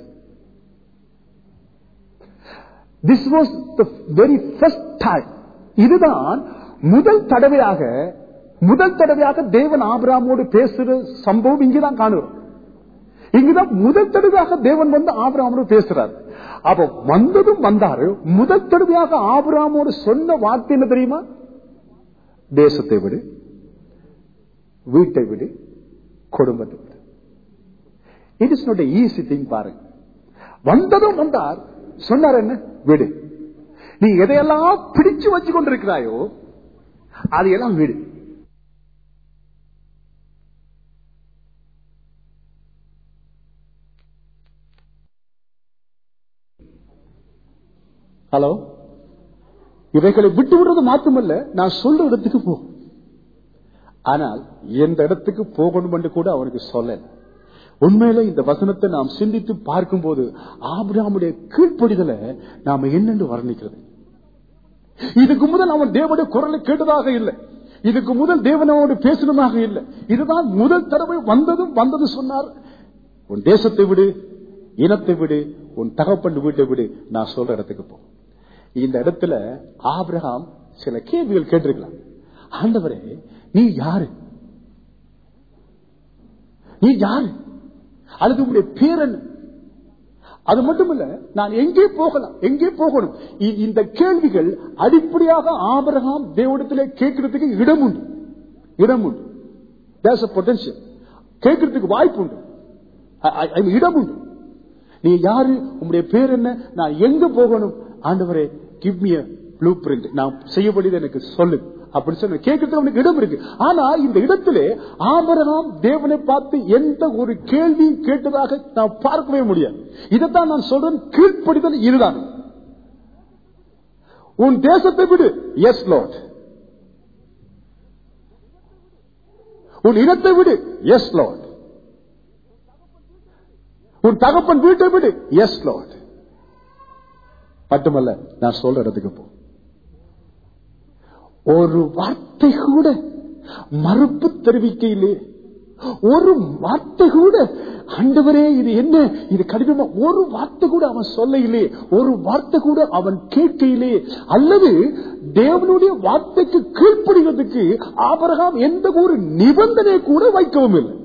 this was the very first time இதுதான் முதல் தடவையாக முதல் தடவையாக தேவன் ஆபிராமோடு பேசுற சம்பவம் இங்கதான் காணுறோம் இங்குதான் முதல் தடவையாக தேவன் வந்து ஆபிராமோடு பேசுறார் அப்ப வந்ததும் வந்தாரு முதல் தடவையாக ஆபிராமோடு சொன்ன வார்த்தை என்ன தெரியுமா தேசத்தை விடு வீட்டை விடு குடும்பத்தை விடு it is not easy thing பாருங்க வந்ததும் வந்தார் சொன்னார் என்ன விடு நீ எதையெல்லாம் பிடிச்சு வச்சு கொண்டிருக்கிறாயோ அதையெல்லாம் விடு ஹலோ இவைகளை விட்டு விடுறது மாற்றமல்ல நான் சொல்ற இடத்துக்கு போ ஆனால் எந்த இடத்துக்கு போகணும் என்று கூட அவனுக்கு சொல்லல உண்மையில இந்த வசனத்தை நாம் சிந்தித்து பார்க்கும்போது ஆபிரகாமுடைய கீழ்ப்படிதலை நாம என்னென்று வர்ணிக்கிறது இதுக்கு முதல் அவன் தேவனுடைய குரலை கேட்டதாக இல்லை இதுக்கு முதல் தேவனோடு பேசணுமாக இல்லை இதுதான் முதல் தடவை வந்ததும் வந்தது சொன்னார் உன் தேசத்தை விடு இனத்தை விடு உன் தகப்பன் வீட்டை விடு நான் சொல்ற இடத்துக்கு போ இந்த இடத்துல ஆபிரகாம் சில கேள்விகள் கேட்டிருக்கலாம் ஆண்டவரே நீ யாரு நீ யாரு அல்லது உங்களுடைய பேர் என்ன அது மட்டுமல்ல நான் எங்கே போகலாம் எங்கே போகணும் இ- இந்த கேள்விகள் அடிப்படையாக ஆபிரகாம் தேவடத்திலே கேட்கறதுக்கு இடம் உண்டு இடம் உண்டு தேச பொட்டன்சியல் கேட்கறதுக்கு வாய்ப்பு உண்டு I- I- I- இடம் உண்டு நீ யாரு உங்களுடைய பேர் என்ன நான் எங்க போகணும் ஆண்டவரே கிவ் மீ ப்ளூ பிரிண்ட் நான் செய்யப்படியது எனக்கு சொல்லு அப்படி சொன்ன கேட்கறதுக்கு அவனுக்கு இடம் இருக்கு ஆனா இந்த இடத்திலே ஆபரகாம் தேவனை பார்த்து எந்த ஒரு கேள்வியும் கேட்டதாக நான் பார்க்கவே முடியாது இதைத்தான் நான் சொல்றேன் கீழ்ப்படிதல் இதுதான் உன் தேசத்தை விடு எஸ் லார்ட் உன் இனத்தை விடு எஸ் லார்ட் உன் தகப்பன் வீட்டை விடு எஸ் லார்ட் மட்டுமல்ல நான் சொல்ற இடத்துக்கு போ ஒரு வார்த்தை கூட மறுப்பு தெரிவிக்கையிலே ஒரு வார்த்தை கூட ஆண்டவரே இது என்ன இது கடினமா ஒரு வார்த்தை கூட அவன் சொல்லையிலே ஒரு வார்த்தை கூட அவன் கேட்கையிலே அல்லது தேவனுடைய வார்த்தைக்கு கீழ்ப்படுகிறதுக்கு ஆபரகாம் எந்த ஒரு நிபந்தனை கூட வைக்கவும் இல்லை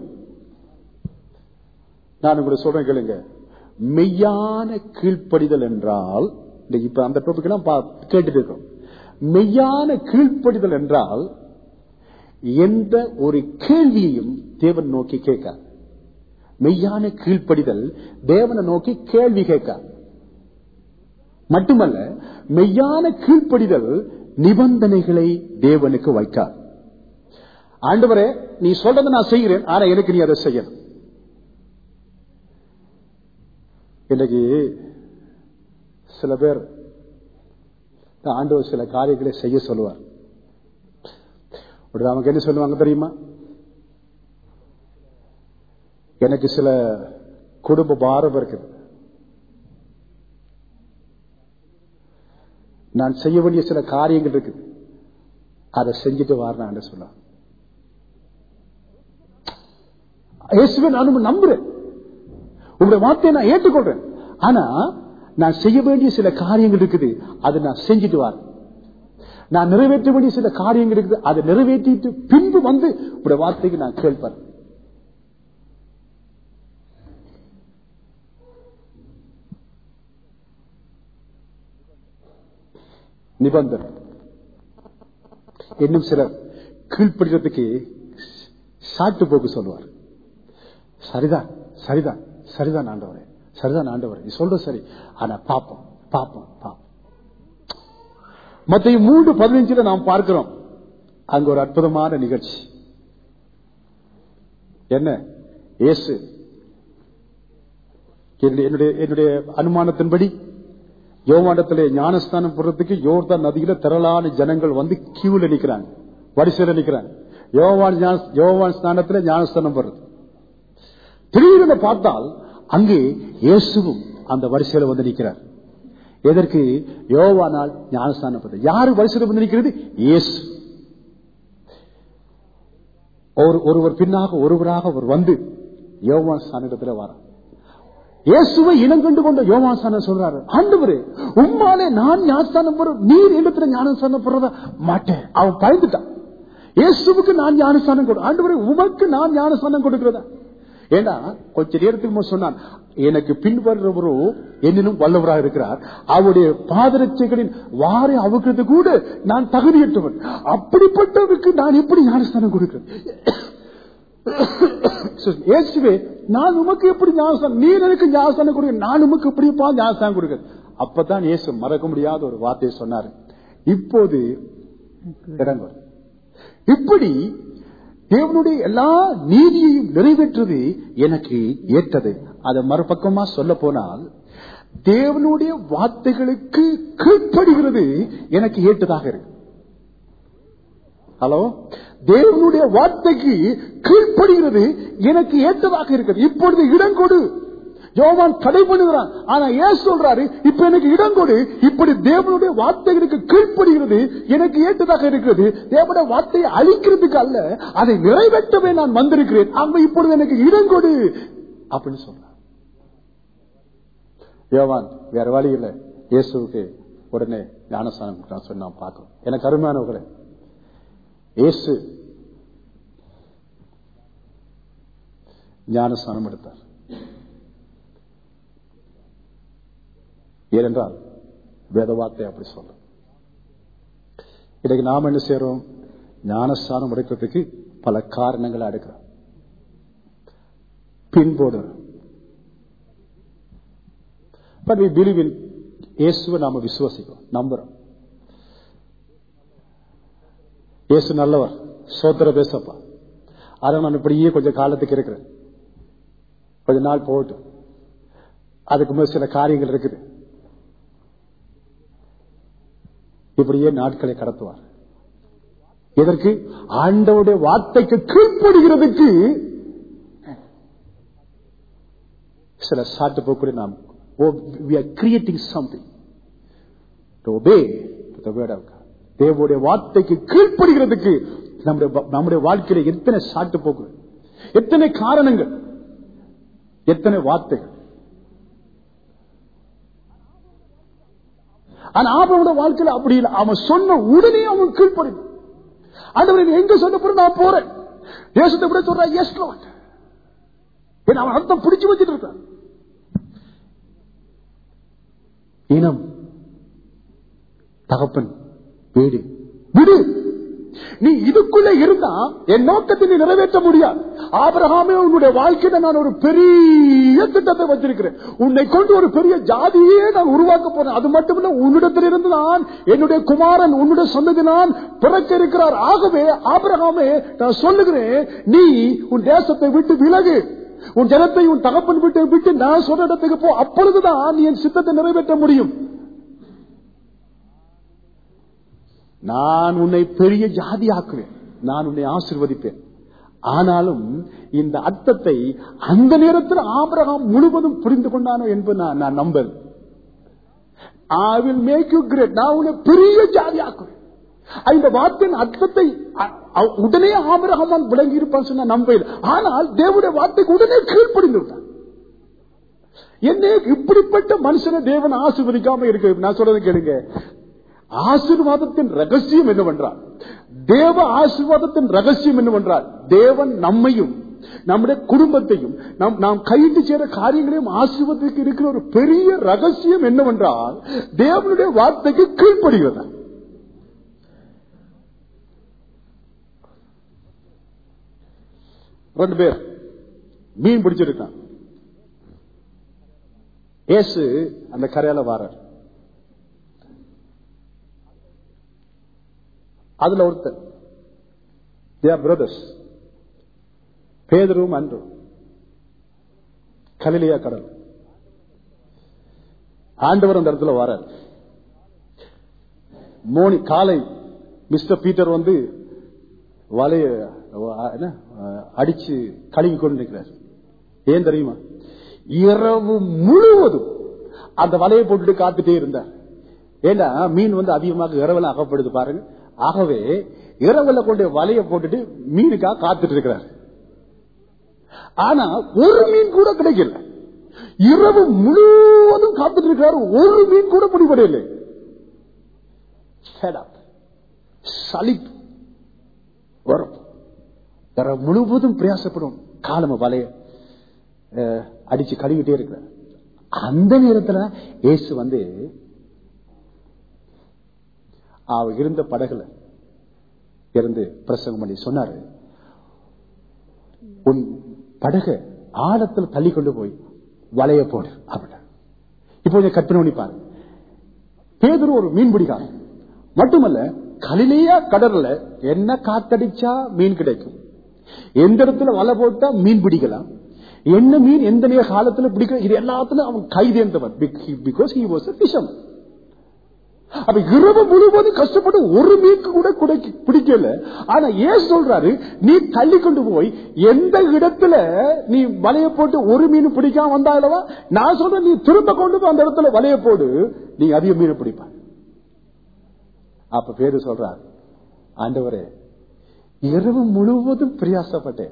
நான் உங்களுக்கு சொல்றேன் கேளுங்க மெய்யான கீழ்ப்படிதல் என்றால் இன்னைக்கு இப்ப அந்த டாபிக் எல்லாம் பா- கேட்டுட்டு இருக்கோம் மெய்யான கீழ்ப்படிதல் என்றால் எந்த ஒரு கேள்வியையும் தேவன் நோக்கி கேட்க மெய்யான கீழ்ப்படிதல் தேவனை நோக்கி கேள்வி கேட்க மட்டுமல்ல மெய்யான கீழ்ப்படிதல் நிபந்தனைகளை தேவனுக்கு வைக்கார் ஆண்டவரே நீ சொல்றதை நான் செய்கிறேன் ஆனா எனக்கு நீ அதை செய்யணும் இன்னைக்கு சில பேர் இந்த ஆண்டவர் சில காரியங்களை செய்ய சொல்லுவார் உடனே அவங்க என்ன சொல்லுவாங்க தெரியுமா எனக்கு சில குடும்ப பாரம் இருக்குது நான் செய்ய வேண்டிய சில காரியங்கள் இருக்குது அதை செஞ்சுட்டு வரணும் சொல்ல இயேசுவை நான் உம்மை நம்புறேன் உங்களுடைய வார்த்தையை நான் ஏற்றுக்கொள்றேன் ஆனா நான் செய்ய வேண்டிய சில காரியங்கள் இருக்குது அதை நான் செஞ்சுட்டு வரேன் நான் நிறைவேற்ற வேண்டிய சில காரியங்கள் இருக்குது அதை நிறைவேற்றிட்டு பின்பு வந்து உங்களுடைய வார்த்தைக்கு நான் கேட்பேன் நிபந்தனை இன்னும் சிலர் கீழ்ப்படுறதுக்கு சாட்டு போக்கு சொல்லுவார் சரிதான் சரிதான் சரிதான் ஆண்டவரே சரிதான் ஆண்டவரே நீ சொல்ற சரி ஆனா பாப்போம் பாப்போம் பாப்போம் மத்திய மூன்று பதினஞ்சுல நாம் பார்க்கிறோம் அங்க ஒரு அற்புதமான நிகழ்ச்சி என்ன இயேசு என்னுடைய என்னுடைய என்னுடைய அனுமானத்தின்படி யோவாண்டத்திலே ஞானஸ்தானம் போடுறதுக்கு யோர்தான் நதியில திரளான ஜனங்கள் வந்து கியூல நிக்கிறாங்க வரிசையில நிக்கிறாங்க யோவான் ஞான- யோவான் ஸ்நானத்துல ஞானஸ்தானம் போடுறது திடீரென பார்த்தால் அங்கே இயேசுவும் அந்த வரிசையில வந்து நிற்கிறார் எதற்கு யோவானால் ஞானஸ்தானம் பெற்றது யாரு வரிசையில வந்து நிற்கிறது இயேசு ஒரு- ஒருவர் பின்னாக ஒருவராக அவர் வந்து யோவான் ஸ்தானத்துல வரார் இயேசுவை இனங்கண்டு கொண்ட யோவாசான சொல்றாரு ஆண்டவரே உம்மாலே நான் ஞானஸ்தானம் போற நீர் இடத்துல ஞானஸ்தானம் போடுறத மாட்டேன் அவன் பயந்துட்டான் இயேசுவுக்கு நான் ஞானஸ்தானம் கொடு ஆண்டவரே உமக்கு நான் ஞானஸ்தானம் கொடுக்கிறதா ஏன்னா கொஞ்ச நேரத்துக்கு முன் சொன்னான் எனக்கு பின்வருவரோ என்னினும் வல்லவராக இருக்கிறார் அவருடைய பாதரட்சைகளின் வாரை அவுக்கிறது கூட நான் தகுதியற்றவன் அப்படிப்பட்டவருக்கு நான் எப்படி ஞானஸ்தானம் கொடுக்கிறேன் இயேசுவே நான் உமக்கு எப்படி ஞானஸ்தானம் நீர் எனக்கு ஞானஸ்தானம் கொடுக்க நான் உமக்கு எப்படிப்பா ஞானஸ்தானம் கொடுக்க அப்பதான் இயேசு மறக்க முடியாத ஒரு வார்த்தையை சொன்னாரு இப்போது இறங்கும் இப்படி தேவனுடைய எல்லா நீதியையும் நிறைவேற்றது எனக்கு ஏற்றது அதை மறுபக்கமா சொல்ல போனால் தேவனுடைய வார்த்தைகளுக்கு கீழ்ப்படுகிறது எனக்கு ஏற்றதாக இருக்கு ஹலோ தேவனுடைய வார்த்தைக்கு கீழ்ப்படுகிறது எனக்கு ஏற்றதாக இருக்கிறது இப்பொழுது இடம் கொடு யோவான் தடை பண்ணுகிறான் ஆனா ஏன் சொல்றாரு இப்ப எனக்கு இடம் கொடு இப்படி தேவனுடைய வார்த்தைகளுக்கு கீழ்ப்படுகிறது எனக்கு ஏற்றதாக இருக்கிறது தேவனுடைய வார்த்தையை அழிக்கிறதுக்கு அல்ல அதை நிறைவேற்றவே நான் வந்திருக்கிறேன் அங்க இப்பொழுது எனக்கு இடம் கொடு அப்படின்னு சொல்றான் யோவான் வேற வழி இல்லை இயேசுவுக்கு உடனே ஞானஸ்தானம் நான் சொல்லி நான் பார்க்கிறோம் எனக்கு அருமையானவர்களே இயேசு ஞானஸ்தானம் எடுத்தார் ஏனென்றால் வேத வார்த்தை அப்படி சொல்ல இன்னைக்கு நாம் என்ன செய்யறோம் ஞானஸ்தானம் எடுக்கிறதுக்கு பல காரணங்களை எடுக்கிறோம் பின்போடுறோம் பட் வி பிலீவ் இன் இயேசுவை நாம விசுவாசிக்கிறோம் நம்புறோம் இயேசு நல்லவர் சோத்திர பேசப்பா அதை நான் இப்படியே கொஞ்சம் காலத்துக்கு இருக்கிறேன் கொஞ்ச நாள் போகட்டும் அதுக்கு முதல் சில காரியங்கள் இருக்குது இப்படியே நாட்களை கடத்துவார் இதற்கு ஆண்டவுடைய வார்த்தைக்கு கீழ்ப்படுகிறதுக்கு சில சாட்டு போக்குடைய நாம் we are creating something to obey to the word of God தேவனுடைய வார்த்தைக்கு கீழ்ப்படுகிறதுக்கு நம்முடைய நம்முடைய வாழ்க்கையில எத்தனை சாட்டு போக்கு எத்தனை காரணங்கள் எத்தனை வார்த்தைகள் ஆனா ஆபரோட வாழ்க்கையில அப்படி இல்லை அவன் சொன்ன உடனே அவன் கீழ்ப்படி ஆண்டவர் எங்க சொன்ன பிறகு நான் போறேன் தேசத்தை விட சொல்றான் எஸ் லாட் ஏன்னா அவன் அர்த்தம் பிடிச்சு வச்சுட்டு இருக்கான் இனம் தகப்பன் வீடு விடு நீ இதுக்குள்ள இருந்தா என் நோக்கத்தை நீ நிறைவேற்ற முடியாது ஆபரகாமே உன்னுடைய வாழ்க்கையில நான் ஒரு பெரிய திட்டத்தை வச்சிருக்கிறேன் உன்னை கொண்டு ஒரு பெரிய ஜாதியே நான் உருவாக்க போறேன் அது மட்டுமில்ல உன்னிடத்திலிருந்து நான் என்னுடைய குமாரன் உன்னுடைய சொன்னது நான் பிறக்க இருக்கிறார் ஆகவே ஆபரகாமே நான் சொல்லுகிறேன் நீ உன் தேசத்தை விட்டு விலகு உன் ஜனத்தை உன் தகப்பன் விட்டு விட்டு நான் சொன்ன இடத்துக்கு போ அப்பொழுதுதான் நீ என் சித்தத்தை நிறைவேற்ற முடியும் நான் உன்னை பெரிய ஜாதி ஆக்குவேன் நான் உன்னை ஆசிர்வதிப்பேன் ஆனாலும் இந்த அர்த்தத்தை அந்த நேரத்தில் ஆபிரகாம் முழுவதும் புரிந்து கொண்டானோ என்பது நான் நான் நம்பல் I will make you great நான் உன்னை பெரிய ஜாதியாக்குவேன் இந்த வார்த்தையின் அர்த்தத்தை அ- அ- உடனே ஆபிரகாமான் விளங்கி இருப்பான் சொன்ன நம்பையில் ஆனால் தேவனுடைய வார்த்தைக்கு உடனே கீழ்ப்படிந்து விட்டான் என்ன இப்படிப்பட்ட மனுஷனை தேவன் ஆசீர்வதிக்காம இருக்கு நான் சொல்றது கேளுங்க ஆசீர்வாதத்தின் ரகசியம் என்னவென்றால் தேவ ஆசீர்வாதத்தின் ரகசியம் என்னவென்றால் தேவன் நம்மையும் நம்முடைய குடும்பத்தையும் நாம் நாம் கையிட்டு சேர காரியங்களையும் ஆசீர்வாதத்துக்கு இருக்கிற ஒரு பெரிய ரகசியம் என்னவென்றால் தேவனுடைய வார்த்தைக்கு கீழ்ப்படுகிறது ரெண்டு பேர் மீன் பிடிச்சிருக்கான் ஏசு அந்த கரையால வாரார் அதுல ஒருத்தர் பிரதர்ஸ் பேதரும் அன்றும் கலிலியா கடல் ஆண்டவர் அந்த இடத்துல வாரார் மோனி காலை மிஸ்டர் பீட்டர் வந்து வலைய அஹ், என்ன, அஹ், அடிச்சு கழுவி கொண்டிருக்கிறார் ஏன் தெரியுமா இரவு முழுவதும் அந்த வலையை போட்டுட்டு காத்துட்டே இருந்தார் ஏன்னா மீன் வந்து அதிகமாக இரவுல அகப்படுது பாருங்க ஆகவே இரவுல கொண்டு வலையை போட்டுட்டு மீனுக்காக காத்துட்டு இருக்கிறார் ஆனா ஒரு மீன் கூட கிடைக்கல இரவு முழுவதும் காத்துட்டு இருக்கிறார் ஒரு மீன் கூட பிடிபடவில்லை Fed up. சலிப்பு வரும் இரவு முழுவதும் பிரயாசப்படும் காலம வலைய அஹ், அடிச்சு கழுவிட்டே இருக்கிறார் அந்த நேரத்துல இயேசு வந்து அவ இருந்த படகுல இருந்து பிரசங்கம் பண்ணி சொன்னாரு உன் படகை ஆழத்தில் தள்ளி கொண்டு போய் வலைய போடு அப்படின்னா இப்போ கொஞ்சம் கற்பனை பண்ணி பாருங்க பேதர் ஒரு மீன்பிடிக்காரன் மட்டுமல்ல கலிலேயா கடல்ல என்ன காத்தடிச்சா மீன் கிடைக்கும் எந்த இடத்துல வலை போட்டா மீன் பிடிக்கலாம் என்ன மீன் எந்த நேர காலத்துல பிடிக்கலாம் இது எல்லாத்துலயும் அவன் கைதேர்ந்தவன் பிகாஸ் ஹி வாஸ் பிஷம் அப்ப இரவு முழுவதும் கஷ்டப்பட்டு ஒரு மீனுக்கு கூட குடைக்க- பிடிக்கல ஆனா ஏன் சொல்றாரு நீ தள்ளி கொண்டு போய் எந்த இடத்துல நீ வலைய போட்டு ஒரு மீன் பிடிக்காம வந்தாலவா நான் சொல்றேன் நீ திரும்ப கொண்டு போய் அந்த இடத்துல வலைய போடு நீ அதிக மீன் பிடிப்ப அப்ப பேரு சொல்றார் ஆண்டவரே இரவு முழுவதும் பிரயாசப்பட்டேன்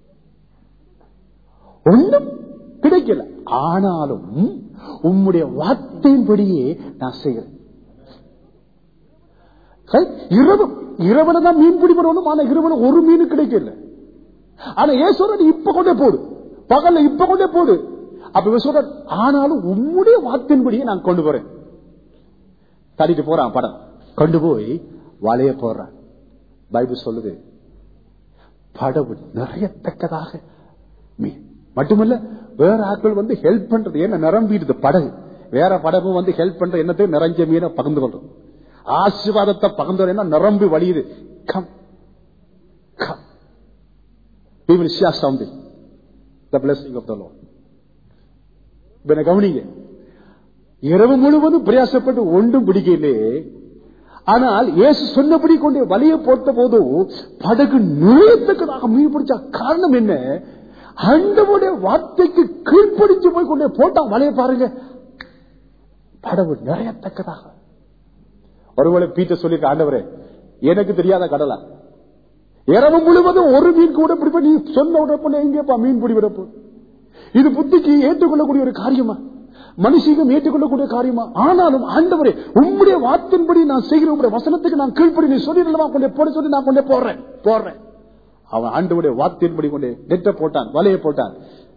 ஒன்றும் கிடைக்கல ஆனாலும் உம்முடைய வார்த்தையின்படியே நான் செய்கிறேன் சரி, இரவு இரவுல தான் மீன் பிடிபடணும் ஆனா இரவுல ஒரு மீன் கிடைக்கல ஆனா ஏன் சொல்ற நீ இப்ப கொண்டே போடு பகல்ல இப்ப கொண்டே போடு அப்ப இவன் சொல்ற ஆனாலும் உம்முடைய வார்த்தையின்படியே நான் கொண்டு போறேன் தள்ளிட்டு போறான் படம் கொண்டு போய் வலைய போடுறான் பைபிள் சொல்லுது படவு நிறையத்தக்கதாக மீன் மட்டுமல்ல வேற ஆட்கள் வந்து ஹெல்ப் பண்றது என்ன நிரம்பிடுது படகு வேற படகு வந்து ஹெல்ப் பண்ற என்னத்தையும் நிறைஞ்ச மீனை பகிர்ந்து கொள்றது ஆசீர்வாதத்தை பகிர்ந்து என்ன நிரம்பி வழியுது come come we will share something the blessing of the Lord இப்ப என்ன கவனிங்க இரவு முழுவதும் பிரயாசப்பட்டு ஒன்றும் பிடிக்கலே ஆனால் இயேசு சொன்னபடி கொண்டு வலையை போட்ட போது படகு நுழையத்தக்கதாக மீன் பிடிச்ச காரணம் என்ன ஆண்டவருடைய வார்த்தைக்கு கீழ்ப்படிச்சு போய் கொண்டே போட்டான் வலையை பாருங்க படகு நிறையத்தக்கதாக ஒருவேளை பீட்டர் சொல்லிருக்க ஆண்டவரே எனக்கு தெரியாத கடலா இரவு முழுவதும் ஒரு மீன் கூட பிடிப்ப நீ சொன்ன உடனே எங்கேப்பா மீன் பிடிவிட போ இது புத்திக்கு ஏற்றுக்கொள்ளக்கூடிய ஒரு காரியமா மனுஷீகம் ஏற்றுக்கொள்ளக்கூடிய காரியமா ஆனாலும் ஆண்டவரே உம்முடைய வார்த்தையின்படி நான் செய்கிற உங்களுடைய வசனத்துக்கு நான் கீழ்ப்படி நீ சொல்லிடலமா கொண்டே போட சொல்லி நான் கொண்டே போடுறேன் போடுறேன் அவன் ஆண்டவருடைய வார்த்தையின்படி கொண்டே நெட்ட போட்டான் வலையை போட்டான்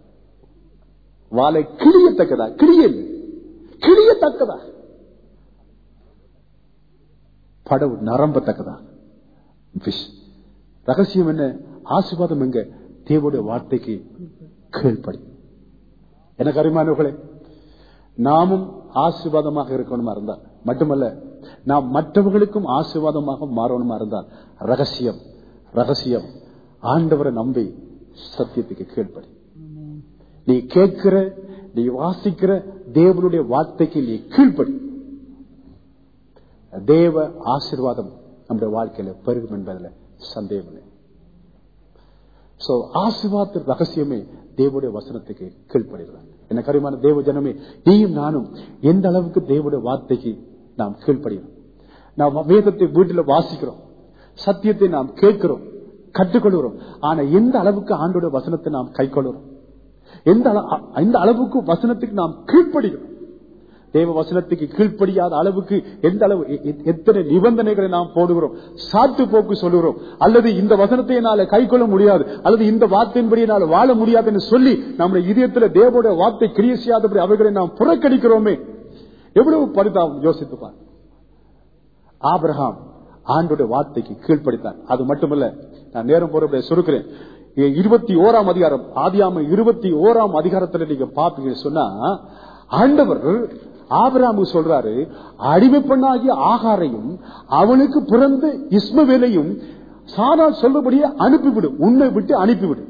வாழை கிளியத்தக்கதா கிளியல் கிளியத்தக்கதா படவு நரம்பத்தக்கதா விஷ் ரகசியம் என்ன ஆசீர்வாதம் எங்க தேவனுடைய வார்த்தைக்கு கீழ்ப்படி எனக்கு அருமானவர்களே நாமும் ஆசீர்வாதமாக இருக்கணுமா இருந்தால் மட்டுமல்ல நாம் மற்றவர்களுக்கும் ஆசீர்வாதமாக மாறணுமா இருந்தால் ரகசியம் ரகசியம் ஆண்டவரை நம்பி சத்தியத்துக்கு கீழ்ப்படி நீ கேட்கிற நீ வாசிக்கிற தேவனுடைய வார்த்தைக்கு நீ கீழ்ப்படி தேவ ஆசீர்வாதம் நம்முடைய வாழ்க்கையில பெருகும் என்பதில் சந்தேகம் இல்லை சோ ஆசிர்வாத ரகசியமே தேவனுடைய வசனத்துக்கு கீழ்ப்படுகிறார் என்ன கரிமான தேவ ஜனமே நீயும் நானும் எந்த அளவுக்கு தேவனுடைய வார்த்தைக்கு நாம் கீழ்ப்படுகிறோம் நாம் வேதத்தை வீட்டில் வாசிக்கிறோம் சத்தியத்தை நாம் கேட்கிறோம் கற்றுக்கொள்கிறோம் ஆனா எந்த அளவுக்கு ஆண்டோட வசனத்தை நாம் கைக்கொள்கிறோம் எந்த அள- எந்த அளவுக்கு வசனத்துக்கு நாம் கீழ்ப்படுகிறோம் தேவ வசனத்துக்கு கீழ்ப்படியாத அளவுக்கு எந்த அளவு எ- எ- எத்தனை நிபந்தனைகளை நாம் போடுகிறோம் சாத்து போக்கு சொல்லுகிறோம் அல்லது இந்த வசனத்தை என்னால கைக்கொள்ள முடியாது அல்லது இந்த வார்த்தையின்படி என்னால் வாழ முடியாது என்று சொல்லி நம்முடைய இதயத்துல தேவனுடைய வார்த்தை கிரிய செய்யாதபடி அவைகளை நாம் புறக்கணிக்கிறோமே எவ்வளவு பரிதாபம் யோசித்து பார் ஆபிரகாம் ஆண்டோட வார்த்தைக்கு கீழ்ப்படித்தான் அது மட்டுமல்ல நான் நேரம் போறப்ப சுருக்கிறேன் இ- இருபத்தி ஓராம் அதிகாரம் ஆதியாம இருபத்தி ஓராம் அதிகாரத்துல நீங்க பாப்பீங்க சொன்னா ஆண்டவர் ஆபிரகாமுக்கு சொல்றாரு அடிமை பெண்ணாகிய ஆகாரையும் அவனுக்கு பிறந்த இஸ்மவேலையும் சாரா சொல்றபடியே அனுப்பிவிடு உன்னை விட்டு அனுப்பிவிடு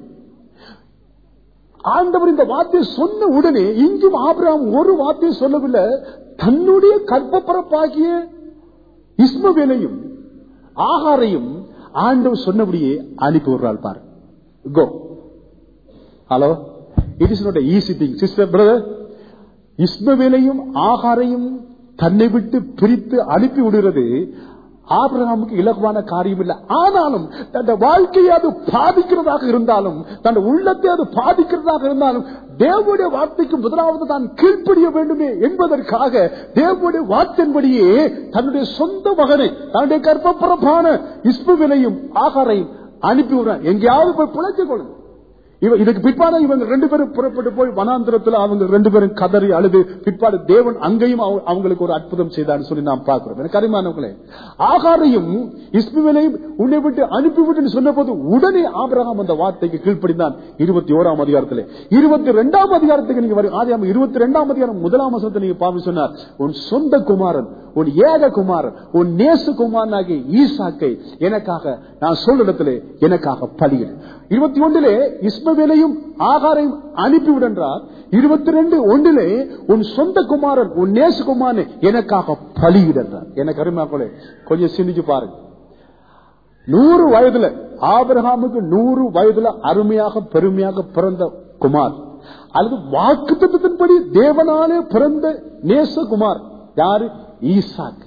ஆண்டவர் இந்த வார்த்தையை சொன்ன உடனே இங்கும் ஆபிரகாம் ஒரு வார்த்தையை சொல்லவில்லை தன்னுடைய கற்பப்பரப்பாகிய இஸ்மவேலையும் ஆகாரையும் ஆண்டவர் சொன்னபடியே அனுப்பி விடுறாள் பாரு go hello it is not easy thing sister brother இஸ்மவேலையும் ஆகாரையும் தன்னை விட்டு பிரித்து அனுப்பி விடுகிறது ஆபிரகாமுக்கு இலகுவான காரியம் இல்லை ஆனாலும் தன் வாழ்க்கையை அது பாதிக்கிறதாக இருந்தாலும் தன் உள்ளத்தை அது பாதிக்கிறதாக இருந்தாலும் தேவனுடைய வார்த்தைக்கு முதலாவது தான் கீழ்ப்படிய வேண்டுமே என்பதற்காக தேவனுடைய வார்த்தையின்படியே தன்னுடைய சொந்த மகனை தன்னுடைய கர்ப்பப்புறப்பான இஸ்மவேலையும் ஆகாரையும் அனுப்பி விடுறான் எங்கேயாவது போய் பிழைச்சு கொள்ளுங்க இவ இதுக்கு பிற்பாடு இவங்க ரெண்டு பேரும் புறப்பட்டு போய் வனாந்திரத்துல அவங்க ரெண்டு பேரும் கதறி அழுது பிற்பாடு தேவன் அங்கேயும் அவ- அவங்களுக்கு ஒரு அற்புதம் செய்தான்னு சொல்லி நாம் பார்க்கிறோம் எனக்கு அருமையானவர்களே ஆகாரையும் இஸ்மிவேலையும் உன்னை விட்டு அனுப்பிவிட்டு சொன்ன போது உடனே ஆபிரகாம் அந்த வார்த்தைக்கு கீழ்ப்படிந்தான் இருபத்தி ஓராம் அதிகாரத்திலே இருபத்தி ரெண்டாம் அதிகாரத்துக்கு நீங்க வரும் ஆதியாம இருபத்தி ரெண்டாம் அதிகாரம் முதலாம் வசனத்தை நீங்க பாவி சொன்னார் உன் சொந்த குமாரன் உன் ஏக குமாரன் உன் நேச குமாரனாகிய ஈசாக்கை எனக்காக நான் சொல்ற இடத்திலே எனக்காக பலியிடு இருபத்தி ஒன்றிலே இஸ்மவேலையும் ஆகாரையும் அனுப்பிவிடன்றார் இருபத்தி ரெண்டு ஒன்றிலே உன் சொந்த குமாரன் உன் நேச குமாரன் எனக்காக பலியிடன்றார் எனக்கு அருமையாக்களே கொஞ்சம் சிந்திச்சு பாருங்க நூறு வயதுல ஆபிரகாமுக்கு நூறு வயதுல அருமையாக பெருமையாக பிறந்த குமார் அல்லது வாக்கு தத்துவத்தின்படி தேவனாலே பிறந்த நேசகுமார் யாரு ஈசாக்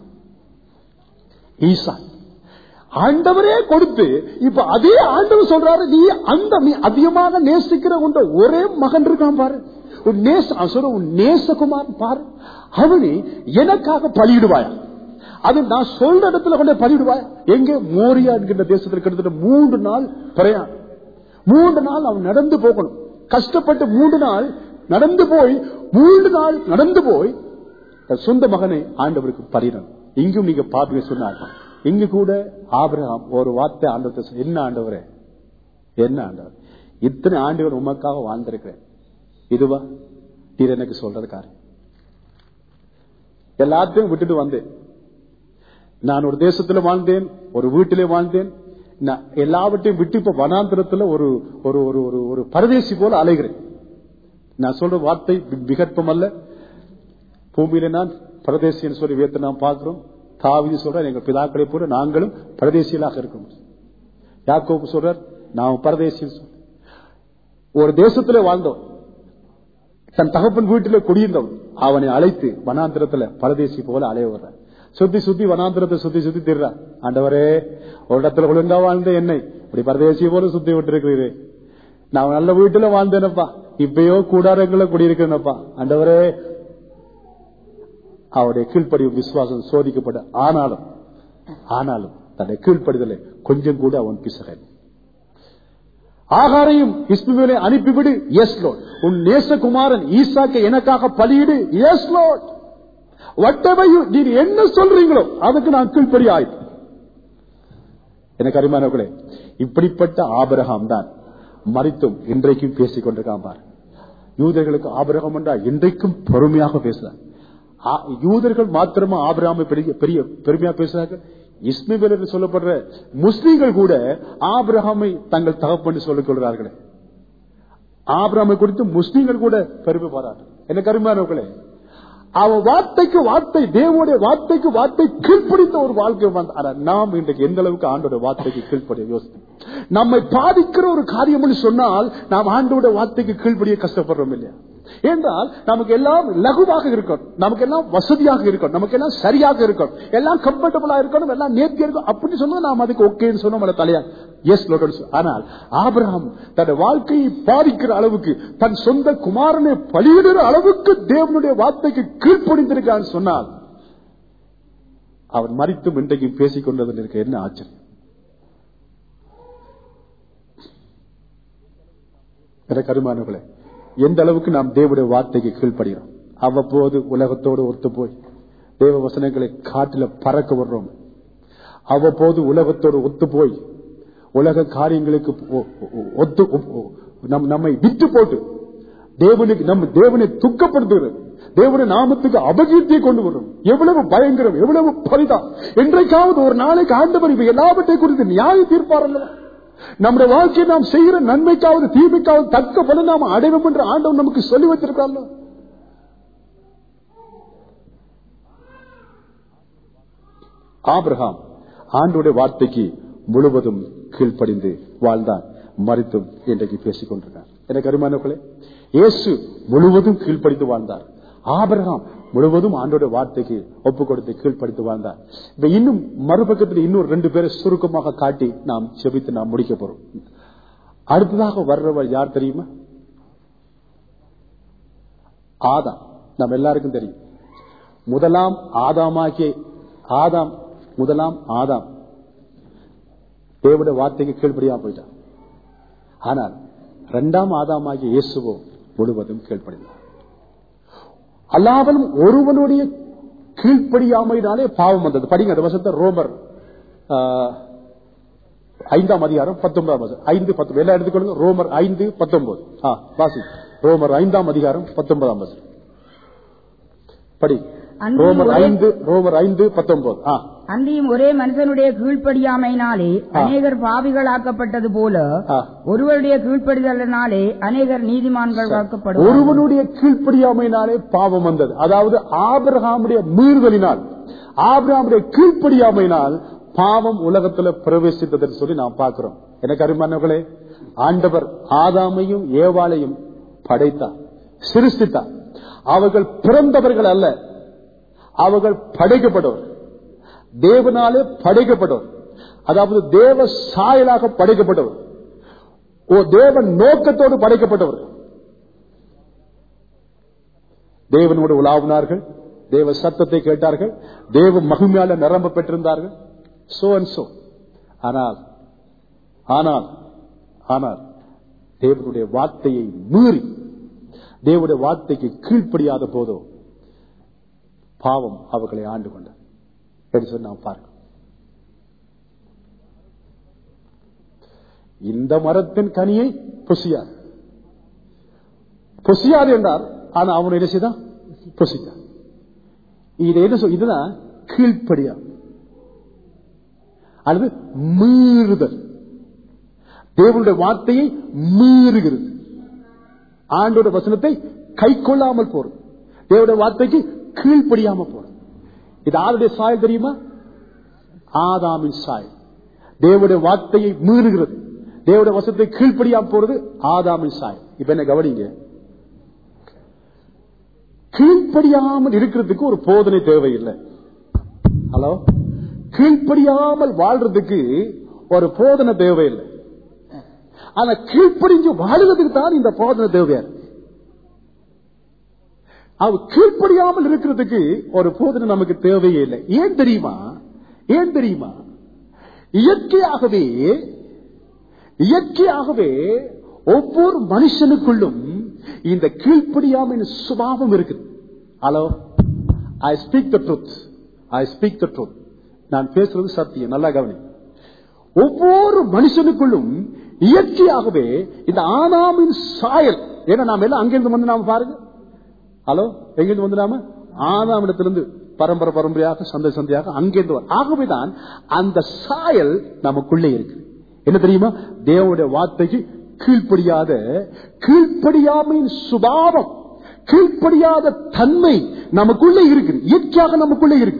ஈசாக் ஆண்டவரே கொடுத்து இப்ப அதே ஆண்டவர் சொல்றாரு நீ அந்த நீ அதிகமாக நேசிக்கிற உண்ட ஒரே மகன் இருக்கான் பாரு உன் நேச அவன் சொல்ற உன் நேசகுமார் பாரு அவனை எனக்காக பலியிடுவாயா அது நான் சொல்ற இடத்துல கொண்டே பலியிடுவாயா எங்கே மோரியா என்கின்ற தேசத்தில் கிட்டத்தட்ட மூன்று நாள் பிரயாணம் மூன்று நாள் அவன் நடந்து போகணும் கஷ்டப்பட்டு மூன்று நாள் நடந்து போய் மூன்று நாள் நடந்து போய் தன் சொந்த மகனை ஆண்டவருக்கு பலியிடணும் இங்கும் நீங்க பாப்பீங்க சொன்னார் இங்கு கூட ஆபிரகாம் ஒரு வார்த்தை ஆண்டவர் என்ன ஆண்டவரே என்ன ஆண்டவர் இத்தனை ஆண்டவர் உமக்காக வாழ்ந்திருக்கிறேன் இதுவா நீர் எனக்கு சொல்றது காரியம் எல்லாத்தையும் விட்டுட்டு வந்தேன் நான் ஒரு தேசத்துல வாழ்ந்தேன் ஒரு வீட்டிலே வாழ்ந்தேன் நான் எல்லாவற்றையும் விட்டு இப்ப வனாந்திரத்துல ஒரு ஒரு ஒரு ஒரு ஒரு பரதேசி போல அலைகிறேன் நான் சொல்ற வார்த்தை வி- விகற்பம் அல்ல பூமியில நான் பரதேசின்னு சொல்லி வேத்து நாம் பார்க்கிறோம் தாவிதி சொல்றார் எங்க பிதாக்களை போல நாங்களும் பரதேசியலாக இருக்கணும் யாக்கோபு சொல்றார் நாம் பரதேசி ஒரு தேசத்துல வாழ்ந்தோம் தன் தகப்பன் வீட்டில குடியிருந்தவன் அவனை அழைத்து வனாந்திரத்துல பரதேசி போல அலைய வர்றான் சுத்தி சுத்தி வனாந்திரத்தை சுத்தி சுத்தி திடுறான் ஆண்டவரே ஒரு இடத்துல ஒழுங்கா வாழ்ந்த என்னை இப்படி பரதேசி போல சுத்தி விட்டு இருக்கிறீரே நான் நல்ல வீட்டுல வாழ்ந்தேனப்பா இப்பயோ கூடாரங்களை குடியிருக்கிறேனப்பா ஆண்டவரே அவருடைய கீழ்ப்படிவு விசுவாசம் சோதிக்கப்பட ஆனாலும் ஆனாலும் தன்னுடைய கீழ்ப்படிதலை கொஞ்சம் கூட அவன் பிசகன் ஆகாரையும் இஸ்மவேலை அனுப்பிவிடு எஸ் லோட் உன் நேசகுமாரன் ஈசாக்கை எனக்காக பலியிடு எஸ் லோட் whatever you நீர் என்ன சொல்றீங்களோ அதுக்கு நான் கீழ்ப்படி ஆயிட்டு எனக்கு அருமையானவர்களே இப்படிப்பட்ட ஆபரகாம் தான் மறித்தும் இன்றைக்கும் பேசிக் கொண்டிருக்கான் பார் யூதர்களுக்கு ஆபரகம் என்றா இன்றைக்கும் பொறுமையாக பேசுறார் ஆ- யூதர்கள் மாத்திரமா ஆபிரகாமை பெரிய பெரிய பெருமையா பேசுறாங்க இஸ்மிவேல் என்று சொல்லப்படுற முஸ்லீம்கள் கூட ஆபிரகாமை தங்கள் தகப்பன்னு சொல்லிக் கொள்கிறார்களே ஆபிரகாமை குறித்து முஸ்லீம்கள் கூட பெருமை பாராட்டு எனக்கு அருமையானவர்களே அவன் வார்த்தைக்கு வார்த்தை தேவனுடைய வார்த்தைக்கு வார்த்தை கீழ்ப்படித்த ஒரு வாழ்க்கை வந்து ஆனா நாம் இன்றைக்கு எந்த அளவுக்கு ஆண்டோட வார்த்தைக்கு கீழ்ப்படிய யோசித்து நம்மை பாதிக்கிற ஒரு காரியம் சொன்னால் நாம் ஆண்டோட வார்த்தைக்கு கீழ்ப்படிய கஷ்டப்படுறோம் இல்லையா என்றால் நமக்கு எல்லாம் லகுவாக இருக்கணும் நமக்கு எல்லாம் வசதியாக இருக்கணும் நமக்கு எல்லாம் சரியாக இருக்கணும் எல்லாம் கம்ஃபர்டபுளா இருக்கணும் எல்லாம் நேர்த்தியா இருக்கும் அப்படி சொன்னா நாம் அதுக்கு ஓகேன்னு சொன்னோம் நம்மள தலையா எஸ் ஆனால் ஆபிரகாம் தன் வாழ்க்கையை பாதிக்கிற அளவுக்கு தன் சொந்த குமாரனை பலியிடுற அளவுக்கு தேவனுடைய வார்த்தைக்கு கீழ்ப்படிந்திருக்கான்னு சொன்னால் அவன் மறித்தும் இன்றைக்கு பேசிக் கொண்டதில் இருக்க என்ன ஆச்சரியம் எனக்கு அருமானவர்களே எந்த அளவுக்கு நாம் தேவனுடைய வார்த்தைக்கு கீழ்ப்படுகிறோம் அவ்வப்போது உலகத்தோடு ஒத்து போய் தேவ வசனங்களை காட்டில பறக்க விடுறோம் அவ்வப்போது உலகத்தோடு ஒத்து போய் உலக காரியங்களுக்கு ஒ- ஒ- ஒத்து ஒ- நம் நம்மை விட்டு போட்டு தேவனுக்கு நம்ம தேவனை துக்கப்படுத்துகிறது தேவனுடைய நாமத்துக்கு அபகீர்த்தியை கொண்டு வரும் எவ்வளவு பயங்கரம் எவ்வளவு பரிதம் என்றைக்காவது ஒரு நாளைக்கு ஆண்டவர் இவை எல்லாவற்றை குறித்து நியாய தீர்ப்பார் அல்லவா நம்முடைய வாழ்க்கையை நாம் செய்கிற நன்மைக்காவது தீமைக்காவது தக்க பலன் நாம் அடைவோம் என்று ஆண்டவர் நமக்கு சொல்லி வச்சிருக்காங்க ஆபிரகாம் ஆண்டோடைய வார்த்தைக்கு முழுவதும் கீழ்ப்படிந்து வாழ்ந்தான் மறித்தும் இன்றைக்கு பேசிக் கொண்டிருக்கார் எனக்கு அருமானவர்களே இயேசு முழுவதும் கீழ்ப்படிந்து வாழ்ந்தார் ஆபிரகாம் முழுவதும் ஆண்டோட வார்த்தைக்கு ஒப்பு கொடுத்து கீழ்ப்படித்து வாழ்ந்தார் இப்ப இன்னும் மறுபக்கத்தில் இன்னும் ரெண்டு பேரை சுருக்கமாக காட்டி நாம் செபித்து நாம் முடிக்க போறோம் அடுத்ததாக வர்றவர் யார் தெரியுமா ஆதாம் நம்ம எல்லாருக்கும் தெரியும் முதலாம் ஆதாமாகிய ஆதாம் முதலாம் ஆதாம் தேவனுடைய வார்த்தைக்கு கீழ்ப்படியா போயிட்டான் ஆனால் இரண்டாம் ஆதாமாகிய இயேசுவோ முழுவதும் கீழ்ப்படினார் அல்லாமலும் ஒருவனுடைய கீழ்ப்படியாமையினாலே பாவம் வந்தது படிங்க அந்த வசத்தை ரோமர் ஆ, ஐந்தாம் அதிகாரம் பத்தொன்பதாம் வசனம் ஐந்து பத்தொன்பது எல்லாம் எடுத்துக்கொள்ளுங்க ரோமர் ஐந்து பத்தொன்பது ஆ, வாசி ரோமர் ஐந்தாம் அதிகாரம் பத்தொன்பதாம் வசனம் படி அன்பின் ரோமர் ஒரே- ஐந்து ரோமர் ஐந்து பத்தொன்பது ஆ அன்றியும் ஒரே மனுஷனுடைய கீழ்ப்படியாமையினாலே அநேகர் பாவிகளாக்கப்பட்டது போல ஆ. ஒருவருடைய கீழ்ப்படிதலினாலே அநேகர் நீதிமான்கள் வாக்கப்படுவார்கள் ஒருவனுடைய கீழ்ப்படியாமையினாலே பாவம் வந்தது அதாவது ஆபிரகாமுடைய மீறுதலினால் ஆபிரகாமுடைய கீழ்ப்படியாமையினால் பாவம் உலகத்துல பிரவேசித்தது சொல்லி நாம் பார்க்கிறோம் எனக்கு அருமானவர்களே ஆண்டவர் ஆதாமையும் ஏவாளையும் படைத்தார் சிருஷ்டித்தார் அவர்கள் பிறந்தவர்கள் அல்ல அவர்கள் படைக்கப்பட்டவர் தேவனாலே படைக்கப்பட்டவர் அதாவது தேவ சாயலாக படைக்கப்பட்டவர் ஓ தேவ நோக்கத்தோடு படைக்கப்பட்டவர் தேவனோடு உலாவினார்கள் தேவ சத்தத்தை கேட்டார்கள் தேவ மகிமையால நிரம்ப பெற்றிருந்தார்கள் சோ அண்ட் சோ ஆனால் ஆனால் ஆனால் தேவனுடைய வார்த்தையை மீறி தேவனுடைய வார்த்தைக்கு கீழ்ப்படியாத போதோ பாவம் அவர்களை ஆண்டு கொண்டார் என்று சொல்லி நாம் பார்க்கிறோம் இந்த மரத்தின் கனியை புசியார் புசியாது என்றார் ஆனா அவன் என்ன செய்தான் புசித்தான் இது என்ன சொல் இதுதான் கீழ்ப்படியா அல்லது மீறுதல் தேவனுடைய வார்த்தையை மீறுகிறது ஆண்டோட வசனத்தை கை கொள்ளாமல் போறது தேவனுடைய வார்த்தைக்கு கீழ்ப்படியாம போறது இது ஆருடைய சாயல் தெரியுமா ஆதாமின் சாயல் தேவனுடைய வார்த்தையை மீறுகிறது தேவனுடைய வசனத்தை கீழ்ப்படியாம போறது ஆதாமின் சாயல் இப்ப என்ன கவனிங்க கீழ்ப்படியாமல் இருக்கிறதுக்கு ஒரு போதனை தேவையில்லை ஹலோ கீழ்ப்படியாமல் வாழ்றதுக்கு ஒரு போதனை தேவையில்லை ஆனா கீழ்ப்படிஞ்சு வாழுறதுக்கு தான் இந்த போதனை தேவையா இருக்கு. அவ கீழ்ப்படியாமல் இருக்கிறதுக்கு ஒரு போதனை நமக்கு தேவையே இல்லை ஏன் தெரியுமா ஏன் தெரியுமா இயற்கையாகவே இயற்கையாகவே ஒவ்வொரு மனுஷனுக்குள்ளும் இந்த கீழ்ப்படியாமையின் சுபாவம் இருக்குது hello I speak the truth I speak the truth நான் பேசுறது சத்தியம் நல்லா கவனி ஒவ்வொரு மனுஷனுக்குள்ளும் இயற்கையாகவே இந்த ஆனாமின் சாயல் ஏன்னா நாம எல்லாம் அங்கிருந்து வந்து நாம பாருங்க ஹலோ எங்கிருந்து வந்து நாம ஆனாமிடத்திலிருந்து பரம்பரை பரம்பரையாக சந்தை சந்தையாக அங்கிருந்து வரும். ஆகவேதான் அந்த சாயல் நமக்குள்ளே இருக்கு என்ன தெரியுமா தேவனுடைய வார்த்தைக்கு கீழ்ப்படியாத கீழ்ப்படியாமையின் சுபாவம் கீழ்ப்படியாத தன்மை நமக்குள்ள இருக்குது இயற்கையாக நமக்குள்ள இருக்கு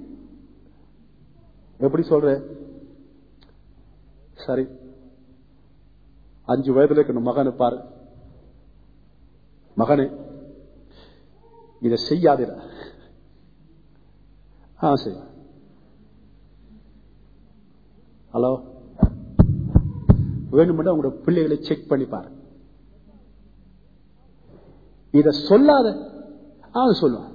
எப்படி சொல்ற சரி அஞ்சு வயதுல இருக்கிற மகனை பாரு மகனே இதை செய்யாதிரா ஆ சரி ஹலோ வேணுமெண்டா உங்களோட பிள்ளைகளை செக் பண்ணி பாரு இத சொல்லாத அவன் சொல்லுவான்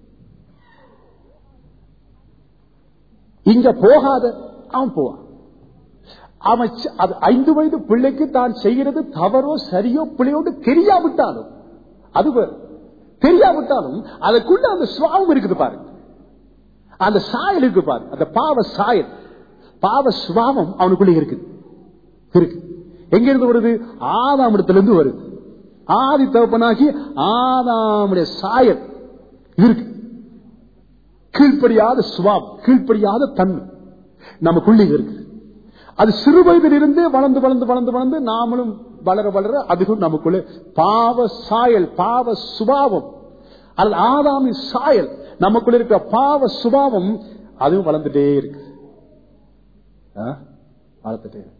இங்க போகாத அவன் போவான் அவன் செ- அது ஐந்து வயது பிள்ளைக்கு தான் செய்கிறது தவறோ சரியோ பிள்ளையோடு தெரியாவிட்டாலும் அது வேறு. தெரியாவிட்டாலும் அதுக்குள்ள அந்த சுவாவம் இருக்குது பாருங்க அந்த சாயல் இருக்கு பாரு அந்த பாவ சாயல் பாவ சுவாவம் அவனுக்குள்ள இருக்குது இருக்கு எங்க இருந்து வருது ஆதாமிடத்திலிருந்து வருது ஆதி தகப்பனாகி ஆதாமுடைய சாயல் இருக்கு கீழ்ப்படியாத சுவாவம் கீழ்ப்படியாத தன்மை நமக்குள்ளே இருக்கு அது சிறு வயதிலிருந்தே வளர்ந்து வளர்ந்து வளர்ந்து வளர்ந்து நாமளும் வளர வளர அதுக்கும் நமக்குள்ள பாவ சாயல் பாவ சுபாவம் அல்லது ஆதாமி சாயல் நமக்குள்ள இருக்கிற பாவ சுபாவம் அதுவும் வளர்ந்துட்டே இருக்கு ஆ? வளர்ந்துட்டே இருக்கு.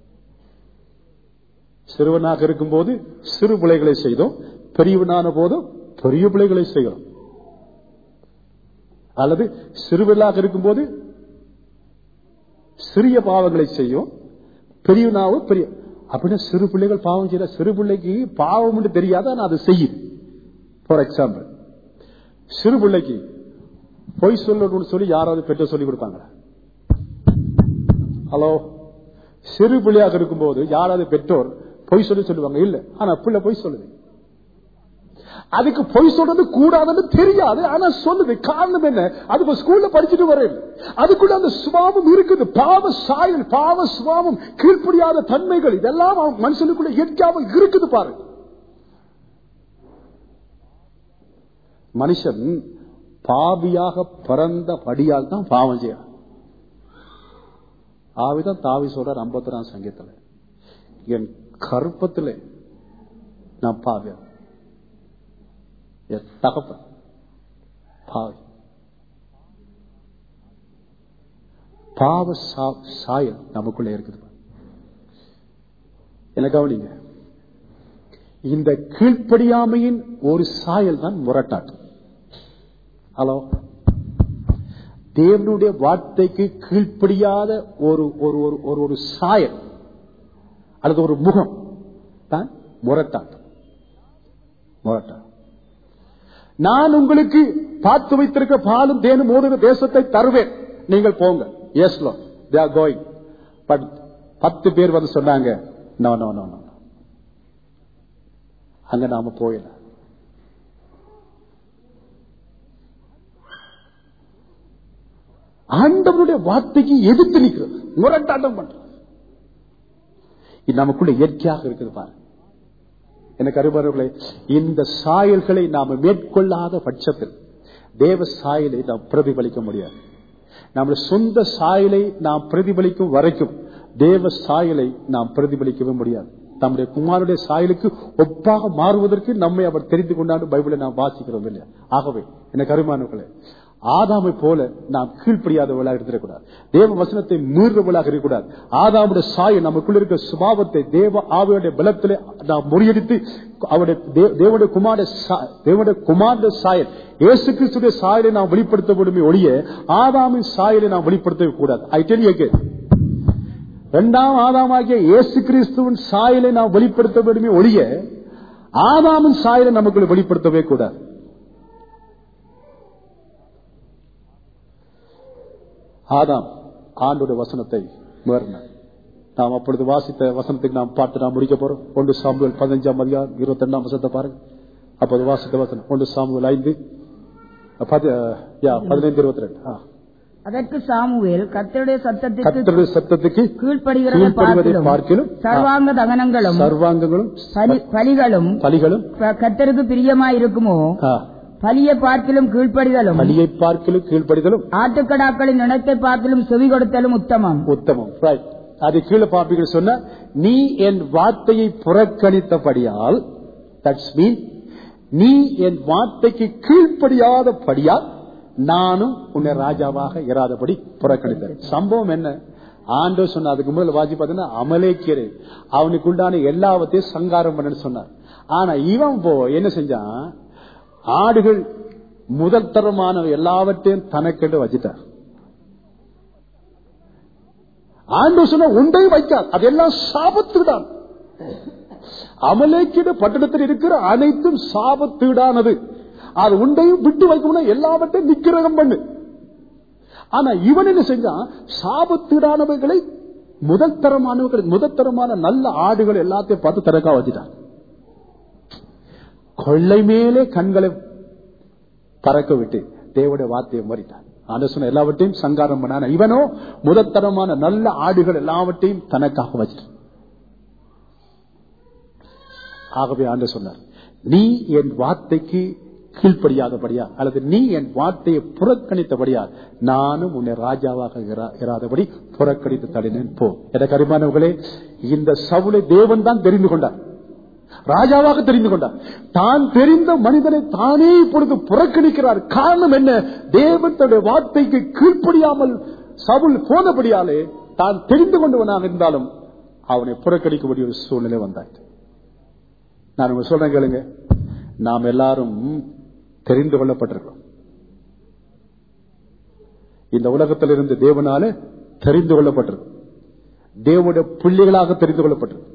சிறுவனாக இருக்கும்போது சிறு பிள்ளைகளை செய்தோம் பெரியவனான போதும் பெரிய பிள்ளைகளை செய்கிறோம் அல்லது சிறுவனாக இருக்கும்போது சிறிய பாவங்களை செய்யும் பெரியவனாவும் பெரிய அப்படின்னா சிறு பிள்ளைகள் பாவம் செய்யற சிறு பிள்ளைக்கு பாவம் என்று தெரியாத ஆனா அது செய்யுது ஃபார் எக்ஸாம்பிள் சிறு பிள்ளைக்கு பொய் சொல்லணும்னு சொல்லி யாராவது பெற்ற சொல்லி கொடுப்பாங்களா ஹலோ சிறு பிள்ளையாக இருக்கும்போது யாராவது பெற்றோர் பொய் சொல்லி சொல்லுவாங்க இல்ல ஆனா பிள்ளை பொய் சொல்லுது அதுக்கு பொய் சொல்றது கூடாதுன்னு தெரியாது ஆனா சொல்லுது காரணம் என்ன அது இப்ப ஸ்கூல்ல படிச்சுட்டு வரேன் அதுக்குள்ள அந்த சுபாவம் இருக்குது பாவ சாயல் பாவ சுபாவம் கீழ்ப்படியாத தன்மைகள் இதெல்லாம் அவன் மனுஷனுக்குள்ள இயற்கையாக இருக்குது பாரு மனுஷன் பாவியாக பிறந்த படியால் தான் பாவம் செய்ய ஆவிதான் தாவி சொல்றார் ஐம்பத்தி சங்கீதத்துல என் கருப்பத்திலே நான் பாவியா என் தகப்பன் பாவி பாவ சா- சாயல் நமக்குள்ள இருக்குது என்ன கவனிங்க இந்த கீழ்ப்படியாமையின் ஒரு சாயல் தான் முரட்டாட்டம் ஹலோ தேவனுடைய வார்த்தைக்கு கீழ்ப்படியாத ஒரு ஒரு ஒரு ஒரு ஒரு சாயல் அல்லது ஒரு முகம் தான் முரட்டாட்டம் முரட்டாட்டம் நான் உங்களுக்கு பார்த்து வைத்திருக்க பாலும் தேனும் ஓடுகிற தேசத்தை தருவேன் நீங்கள் போங்க yes Lord they are going but பத்து பேர் வந்து சொன்னாங்க நோ நோ நோ நோ அங்க நாம போயில ஆண்டவருடைய வார்த்தைக்கு எதிர்த்து நிற்கிறது முரட்டாட்டம் பண்றது இது நமக்குள்ள இயற்கையாக இருக்குது பாரு எனக்கு அருமர்களே இந்த சாயல்களை நாம மேற்கொள்ளாத பட்சத்தில் தேவ சாயலை நாம் பிரதிபலிக்க முடியாது நம்முடைய சொந்த சாயலை நாம் பிரதிபலிக்கும் வரைக்கும் தேவ சாயலை நாம் பிரதிபலிக்கவே முடியாது நம்முடைய குமாருடைய சாயலுக்கு ஒப்பாக மாறுவதற்கு நம்மை அவர் தெரிந்து கொண்டாண்டு பைபிளை நாம் வாசிக்கிறோம் இல்லையா ஆகவே எனக்கு அருமானவர்களே ஆதாமை போல நாம் கீழ்ப்படியாதவர்களாக இருந்திடக்கூடாது தேவ வசனத்தை மீறுவர்களாக இருக்கக்கூடாது ஆதாமுடைய சாயை நமக்குள்ள இருக்கிற சுபாவத்தை தேவ ஆவையுடைய பலத்திலே நாம் முறியடித்து அவருடைய தே- தேவனுடைய குமார தேவனுடைய குமார சாயல் இயேசு கிறிஸ்துடைய சாயலை நாம் வெளிப்படுத்த முடியுமே ஒழிய ஆதாமின் சாயலை நாம் வெளிப்படுத்தவே கூடாது ஐ டெல் யூ இரண்டாம் ஆதாமாகிய இயேசு கிறிஸ்துவின் சாயலை நாம் வெளிப்படுத்த வேண்டுமே ஒழிய ஆதாமின் சாயலை நமக்குள்ள வெளிப்படுத்தவே கூடாது ஆதாம் ஆண்டோட வசனத்தை மீறினார் நாம் அப்பொழுது வாசித்த வசனத்துக்கு நாம் பாட்டு நாம் முடிக்க போறோம் ஒன்று சாமுவேல் பதினஞ்சாம் அதிகாரம் இருபத்தி ரெண்டாம் வசனத்தை பாருங்க அப்போது வாசித்த வசனம் ஒன்று சாமுவேல் ஐந்து பதி- யா, பதினைந்து இருபத்தி ரெண்டு ஆ. அதற்கு சாமுவேல் கர்த்தருடைய சத்தத்திற்கு கர்த்தருடைய சத்தத்துக்கு கீழ்ப்படுகிறதை கீழ்ப்படிவதை பார்க்கிலும் பார்க்கிலும் சர்வாங்க தகனங்களும் சர்வாங்கங்களும் பலி- பலிகளும் பலிகளும் க- கர்த்தருக்கு பிரியமாய் இருக்குமோ ஆ, பலியை பார்க்கிலும் கீழ்ப்படிதலும் பலியை பார்க்கிலும் கீழ்ப்படிதலும் ஆட்டுக்கடாக்களின் இனத்தை பார்க்கிலும் செவி கொடுத்தலும் உத்தமம் உத்தமம் Right. அது கீழே பார்ப்பீர்கள் சொன்ன நீ என் வார்த்தையை புறக்கணித்தபடியால் தட்ஸ் மீன் நீ என் வார்த்தைக்கு கீழ்ப்படியாத படியால் நானும் உன்னை ராஜாவாக இராதபடி புறக்கணித்தேன் சம்பவம் என்ன ஆண்டோ சொன்ன அதுக்கு முதல்ல வாசி பார்த்தீங்கன்னா அமலேக்கியரு அவனுக்கு உண்டான எல்லாவற்றையும் சங்காரம் பண்ணு சொன்னார் ஆனா இவன் போ என்ன செஞ்சான் ஆடுகள் முதல் தரமான எல்லாவற்றையும் தனக்கென்று வச்சுட்டார் ஆண்டு சொன்ன ஒன்றையும் வைக்கார் அதெல்லாம் சாபத்துதான் அமலேக்கிட பட்டணத்தில் இருக்கிற அனைத்தும் சாபத்தீடானது அது உண்டையும் விட்டு வைக்கணும் எல்லாவற்றையும் நிக்கிரகம் பண்ணு ஆனா இவன் என்ன செஞ்சான் சாபத்தீடானவைகளை முதல் தரமானவர்கள் முதல் தரமான நல்ல ஆடுகள் எல்லாத்தையும் பார்த்து திறக்கா வச்சுட்டான் கொள்ளை மேலே கண்களை பறக்க விட்டு தேவடைய வார்த்தையை மறித்தான் ஆண்டு சொன்ன எல்லாவற்றையும் சங்காரம் பண்ணான இவனோ முதத்தரமான நல்ல ஆடுகள் எல்லாவற்றையும் தனக்காக வச்சிட்டான் ஆகவே ஆண்டு சொன்னார் நீ என் வார்த்தைக்கு கீழ்ப்படியாதபடியா அல்லது நீ என் வார்த்தையை புறக்கணித்தபடியா நானும் உன்னை ராஜாவாக இரா- இராதபடி புறக்கணித்து தள்ளினேன் போ எனக்கு அருமானவர்களே இந்த சவுளை தேவன் தான் தெரிந்து கொண்டார் ராஜாவாக தெரிந்து கொண்டார் தான் தெரிந்த மனிதனை தானே இப்பொழுது புறக்கணிக்கிறார் காரணம் என்ன தேவன் தன்னுடைய வார்த்தைக்கு கீழ்ப்படியாமல் சவுல் போனபடியாலே தான் தெரிந்து கொண்டவனாக இருந்தாலும் அவனை புறக்கணிக்கக்கூடிய ஒரு சூழ்நிலை வந்தாச்சு நான் உங்க சொல்றேன் கேளுங்க நாம் எல்லாரும் தெரிந்து கொள்ளப்பட்டிருக்கிறோம் இந்த உலகத்திலிருந்து தேவனால தெரிந்து கொள்ளப்பட்டிருக்கும் தேவனுடைய பிள்ளைகளாக தெரிந்து கொள்ளப்பட்டிருக்கும்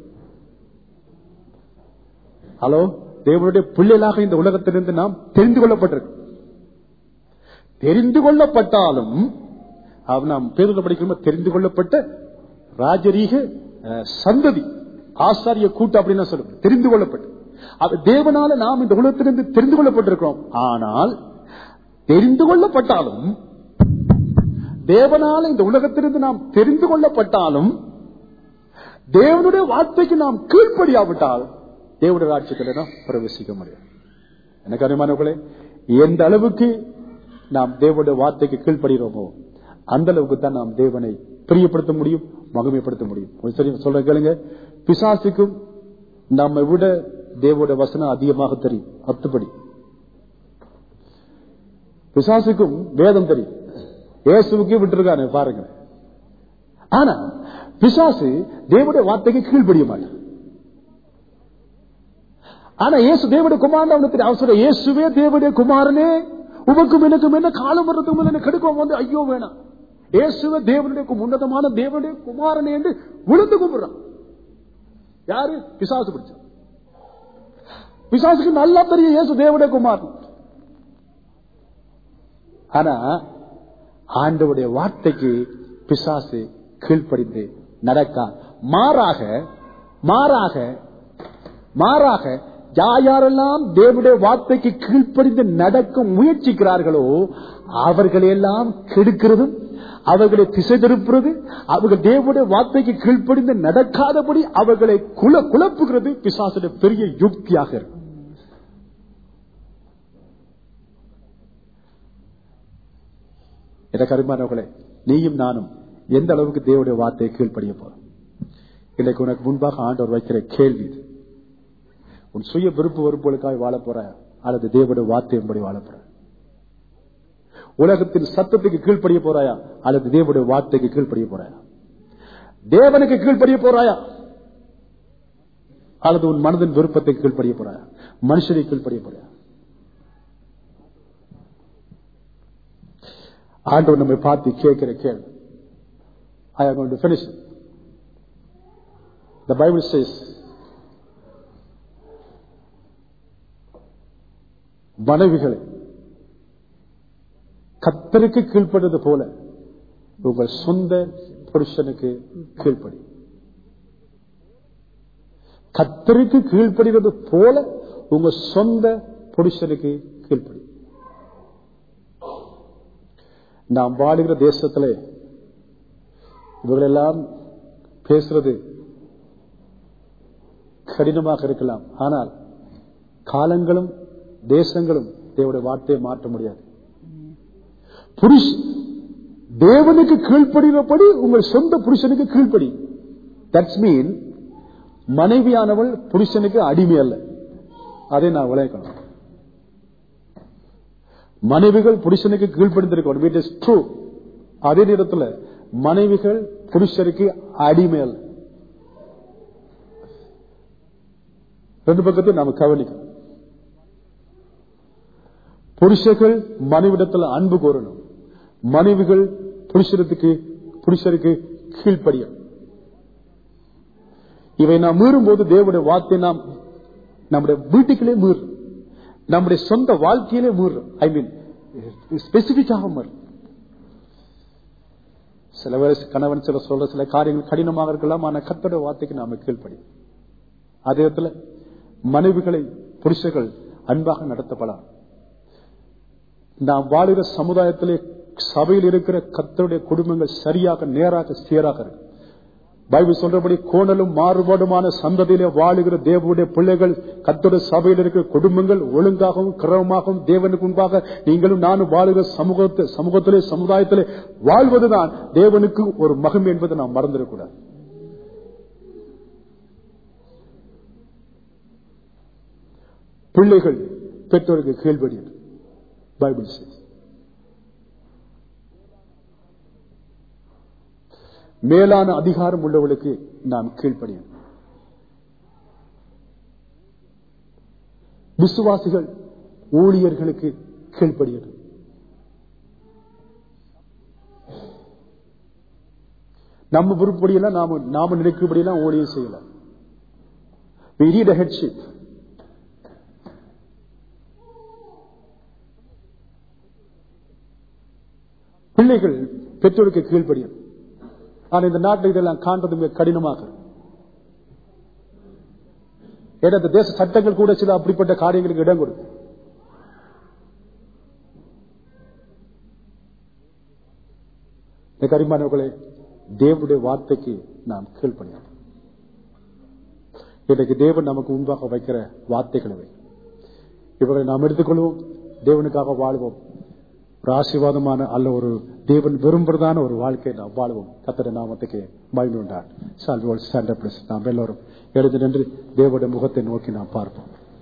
ஹலோ தேவனுடைய பிள்ளைகளாக இந்த உலகத்திலிருந்து நாம் தெரிந்து கொள்ளப்பட்டிருக்கும் தெரிந்து கொள்ளப்பட்டாலும் அவன் நாம் பேருந்த படிக்கிறோம் தெரிந்து கொள்ளப்பட்ட ராஜரீக அஹ், சந்ததி ஆசாரிய கூட்டு அப்படின்னு சொல்லுவோம் தெரிந்து கொள்ளப்பட்டு அது தேவனால நாம் இந்த உலகத்திலிருந்து தெரிந்து கொள்ளப்பட்டிருக்கிறோம் ஆனால் தெரிந்து கொள்ளப்பட்டாலும் தேவனால இந்த உலகத்திலிருந்து நாம் தெரிந்து கொள்ளப்பட்டாலும் தேவனுடைய வார்த்தைக்கு நாம் கீழ்ப்படியாவிட்டால் தேவனுடைய ராட்சியத்தில் நாம் பிரவேசிக்க முடியும் எனக்கு அருமானவர்களே எந்த அளவுக்கு நாம் தேவனுடைய வார்த்தைக்கு கீழ்ப்படுகிறோமோ அந்த அளவுக்கு தான் நாம் தேவனை பிரியப்படுத்த முடியும் மகிமைப்படுத்த முடியும் ஒரு சரி சொல்ற கேளுங்க பிசாசுக்கும் நம்மை விட தேவனுடைய வசனம் அதிகமாக தெரியும் அத்துப்படி பிசாசுக்கும் வேதம் தெரியும் இயேசுவுக்கு விட்டுருக்காரு பாருங்க ஆனா பிசாசு தேவனுடைய வார்த்தைக்கு கீழ்ப்படிய மாட்டான் ஆனா இயேசு தேவனுடைய குமாரன் அவனுக்கு தெரியும். அவர் சொல்ற இயேசுவே தேவனுடைய குமாரனே உமக்கும் எனக்கும் என்ன காலம் வர்றதுக்கு முன்ன எனக்கு கெடுக்கும் வந்து ஐயோ வேணாம் இயேசுவே தேவனுடைய கு- உன்னதமான தேவனுடைய குமாரனே என்று விழுந்து கும்பிடுறான் யாரு பிசாசு பிடிச்ச பிசாசுக்கு நல்லா தெரியும் இயேசு தேவனுடைய குமாரன் ஆனா ஆண்டவுடைய வார்த்தைக்கு பிசாசு கீழ்ப்படிந்து நடக்கா மாறாக மாறாக மாறாக யார் யாரெல்லாம் தேவனுடைய வார்த்தைக்கு கீழ்ப்படிந்து நடக்க முயற்சிக்கிறார்களோ அவர்களையெல்லாம் கெடுக்கிறதும் அவர்களை திசை திருப்புறது அவர்கள் தேவனுடைய வார்த்தைக்கு கீழ்ப்படிந்து நடக்காதபடி அவர்களை குல குழப்புகிறது பிசாசுடைய பெரிய யுக்தியாக இருக்கு எனக்கு அருமானவர்களே நீயும் நானும் எந்த அளவுக்கு தேவனுடைய வார்த்தையை கீழ்ப்படிய போறோம் இன்னைக்கு உனக்கு முன்பாக ஆண்டவர் வைக்கிற கேள்வி இது. உன் சுய விருப்பு வெறுப்புகளுக்காக வாழ போற அல்லது தேவனுடைய வார்த்தையின்படி வாழ போற உலகத்தின் சத்தத்துக்கு கீழ்ப்படிய போறாயா அல்லது தேவனுடைய வார்த்தைக்கு கீழ்ப்படிய போறாயா தேவனுக்கு கீழ்ப்படிய போறாயா அல்லது உன் மனதின் விருப்பத்தை கீழ்ப்படிய போறாயா மனுஷனை கீழ்ப்படிய போறாயா ஆண்டவர் நம்மை பார்த்து கேட்கிற கேள்வி I am going to finish it. The Bible says, மனைவிகளை கத்தருக்கு கீழ்ப்படுவது போல உங்கள் சொந்த புருஷனுக்கு கீழ்ப்படி கத்தருக்கு கீழ்ப்படுகிறது போல உங்க சொந்த புருஷனுக்கு கீழ்ப்படி நாம் வாழுகிற தேசத்திலே இவர்களெல்லாம் பேசுறது கடினமாக இருக்கலாம் ஆனால் காலங்களும் தேசங்களும் தேவனுடைய வார்த்தையை மாற்ற முடியாது புருஷ் தேவனுக்கு கீழ்ப்படுகிறபடி உங்கள் சொந்த புருஷனுக்கு கீழ்ப்படி தட்ஸ் மீன் மனைவியானவள் புருஷனுக்கு அடிமை அல்ல அதை நான் விளைக்கணும் மனைவிகள் புருஷனுக்கு கீழ்ப்படிந்திருக்கணும் இட் இஸ் ட்ரூ அதே நேரத்தில் மனைவிகள் புருஷருக்கு அடிமை அல்ல ரெண்டு பக்கத்தையும் நாம கவனிக்கணும் புருஷர்கள் மனைவிடத்தில் அன்பு கோரணும் மனைவிகள் புருஷருக்கு புருஷருக்கு கீழ்ப்படியும் இவை நாம் மீறும் போது தேவனுடைய வார்த்தை நாம் நம்முடைய வீட்டுக்குள்ளே மீறு நம்முடைய சொந்த வாழ்க்கையிலே மீறு ஐ மீன் ஸ்பெசிபிக்காக மீறு சில பேர் கணவன் சில சொல்ற சில காரியங்கள் கடினமாக இருக்கலாம் ஆனா கத்தோட வார்த்தைக்கு நாம கீழ்ப்படி அதே இடத்துல மனைவிகளை புருஷர்கள் அன்பாக நடத்தப்படலாம் நாம் வாழுகிற சமுதாயத்திலே சபையில் இருக்கிற கத்தருடைய குடும்பங்கள் சரியாக நேராக சீராக இருக்கு பைபிள் சொல்றபடி கோணலும் மாறுபாடுமான சந்ததியிலே வாழுகிற தேவனுடைய பிள்ளைகள் கத்தோட சபையில் இருக்கிற குடும்பங்கள் ஒழுங்காகவும் கிரமமாகவும் தேவனுக்கு முன்பாக நீங்களும் நானும் வாழுகிற சமூகத்தை சமூகத்திலே சமுதாயத்திலே வாழ்வதுதான் தேவனுக்கு ஒரு மகம் என்பதை நாம் மறந்துடக்கூடாது பிள்ளைகள் பெற்றோருக்கு கீழ்படி பைபிள் says. மேலான அதிகாரம் உள்ளவர்களுக்கு நாம் கீழ்ப்படியும் விசுவாசிகள் ஊழியர்களுக்கு கீழ்ப்படியது நம்ம விருப்பப்படியெல்லாம் நாம நாம நினைக்கிறபடியெல்லாம் ஊழியம் செய்யலாம் We need a headship. பிள்ளைகள் பெற்றோருக்கு கீழ்ப்படியும் ஆனா இந்த நாட்டில் இதெல்லாம் காண்றது மிக கடினமாக இருக்கு. ஏன்னா இந்த தேச சட்டங்கள் கூட சில அப்படிப்பட்ட காரியங்களுக்கு இடம் கொடுக்கும் கரிமானவர்களே தேவனுடைய வார்த்தைக்கு நாம் கீழ்ப்படியும் இன்றைக்கு தேவன் நமக்கு முன்பாக வைக்கிற வார்த்தைகள் இவை இவர்களை நாம் எடுத்துக்கொள்வோம் தேவனுக்காக வாழ்வோம் ஒரு ஆசீர்வாதமான அல்ல ஒரு தேவன் விரும்புறதான ஒரு வாழ்க்கையை நாம் வாழ்வோம் கத்தட நாமத்துக்கு மகிழ்ந்தார் சால்வோல் ஸ்டாண்டப் நாம் எல்லோரும் எழுந்து நின்று தேவனுடைய முகத்தை நோக்கி நாம் பார்ப்போம்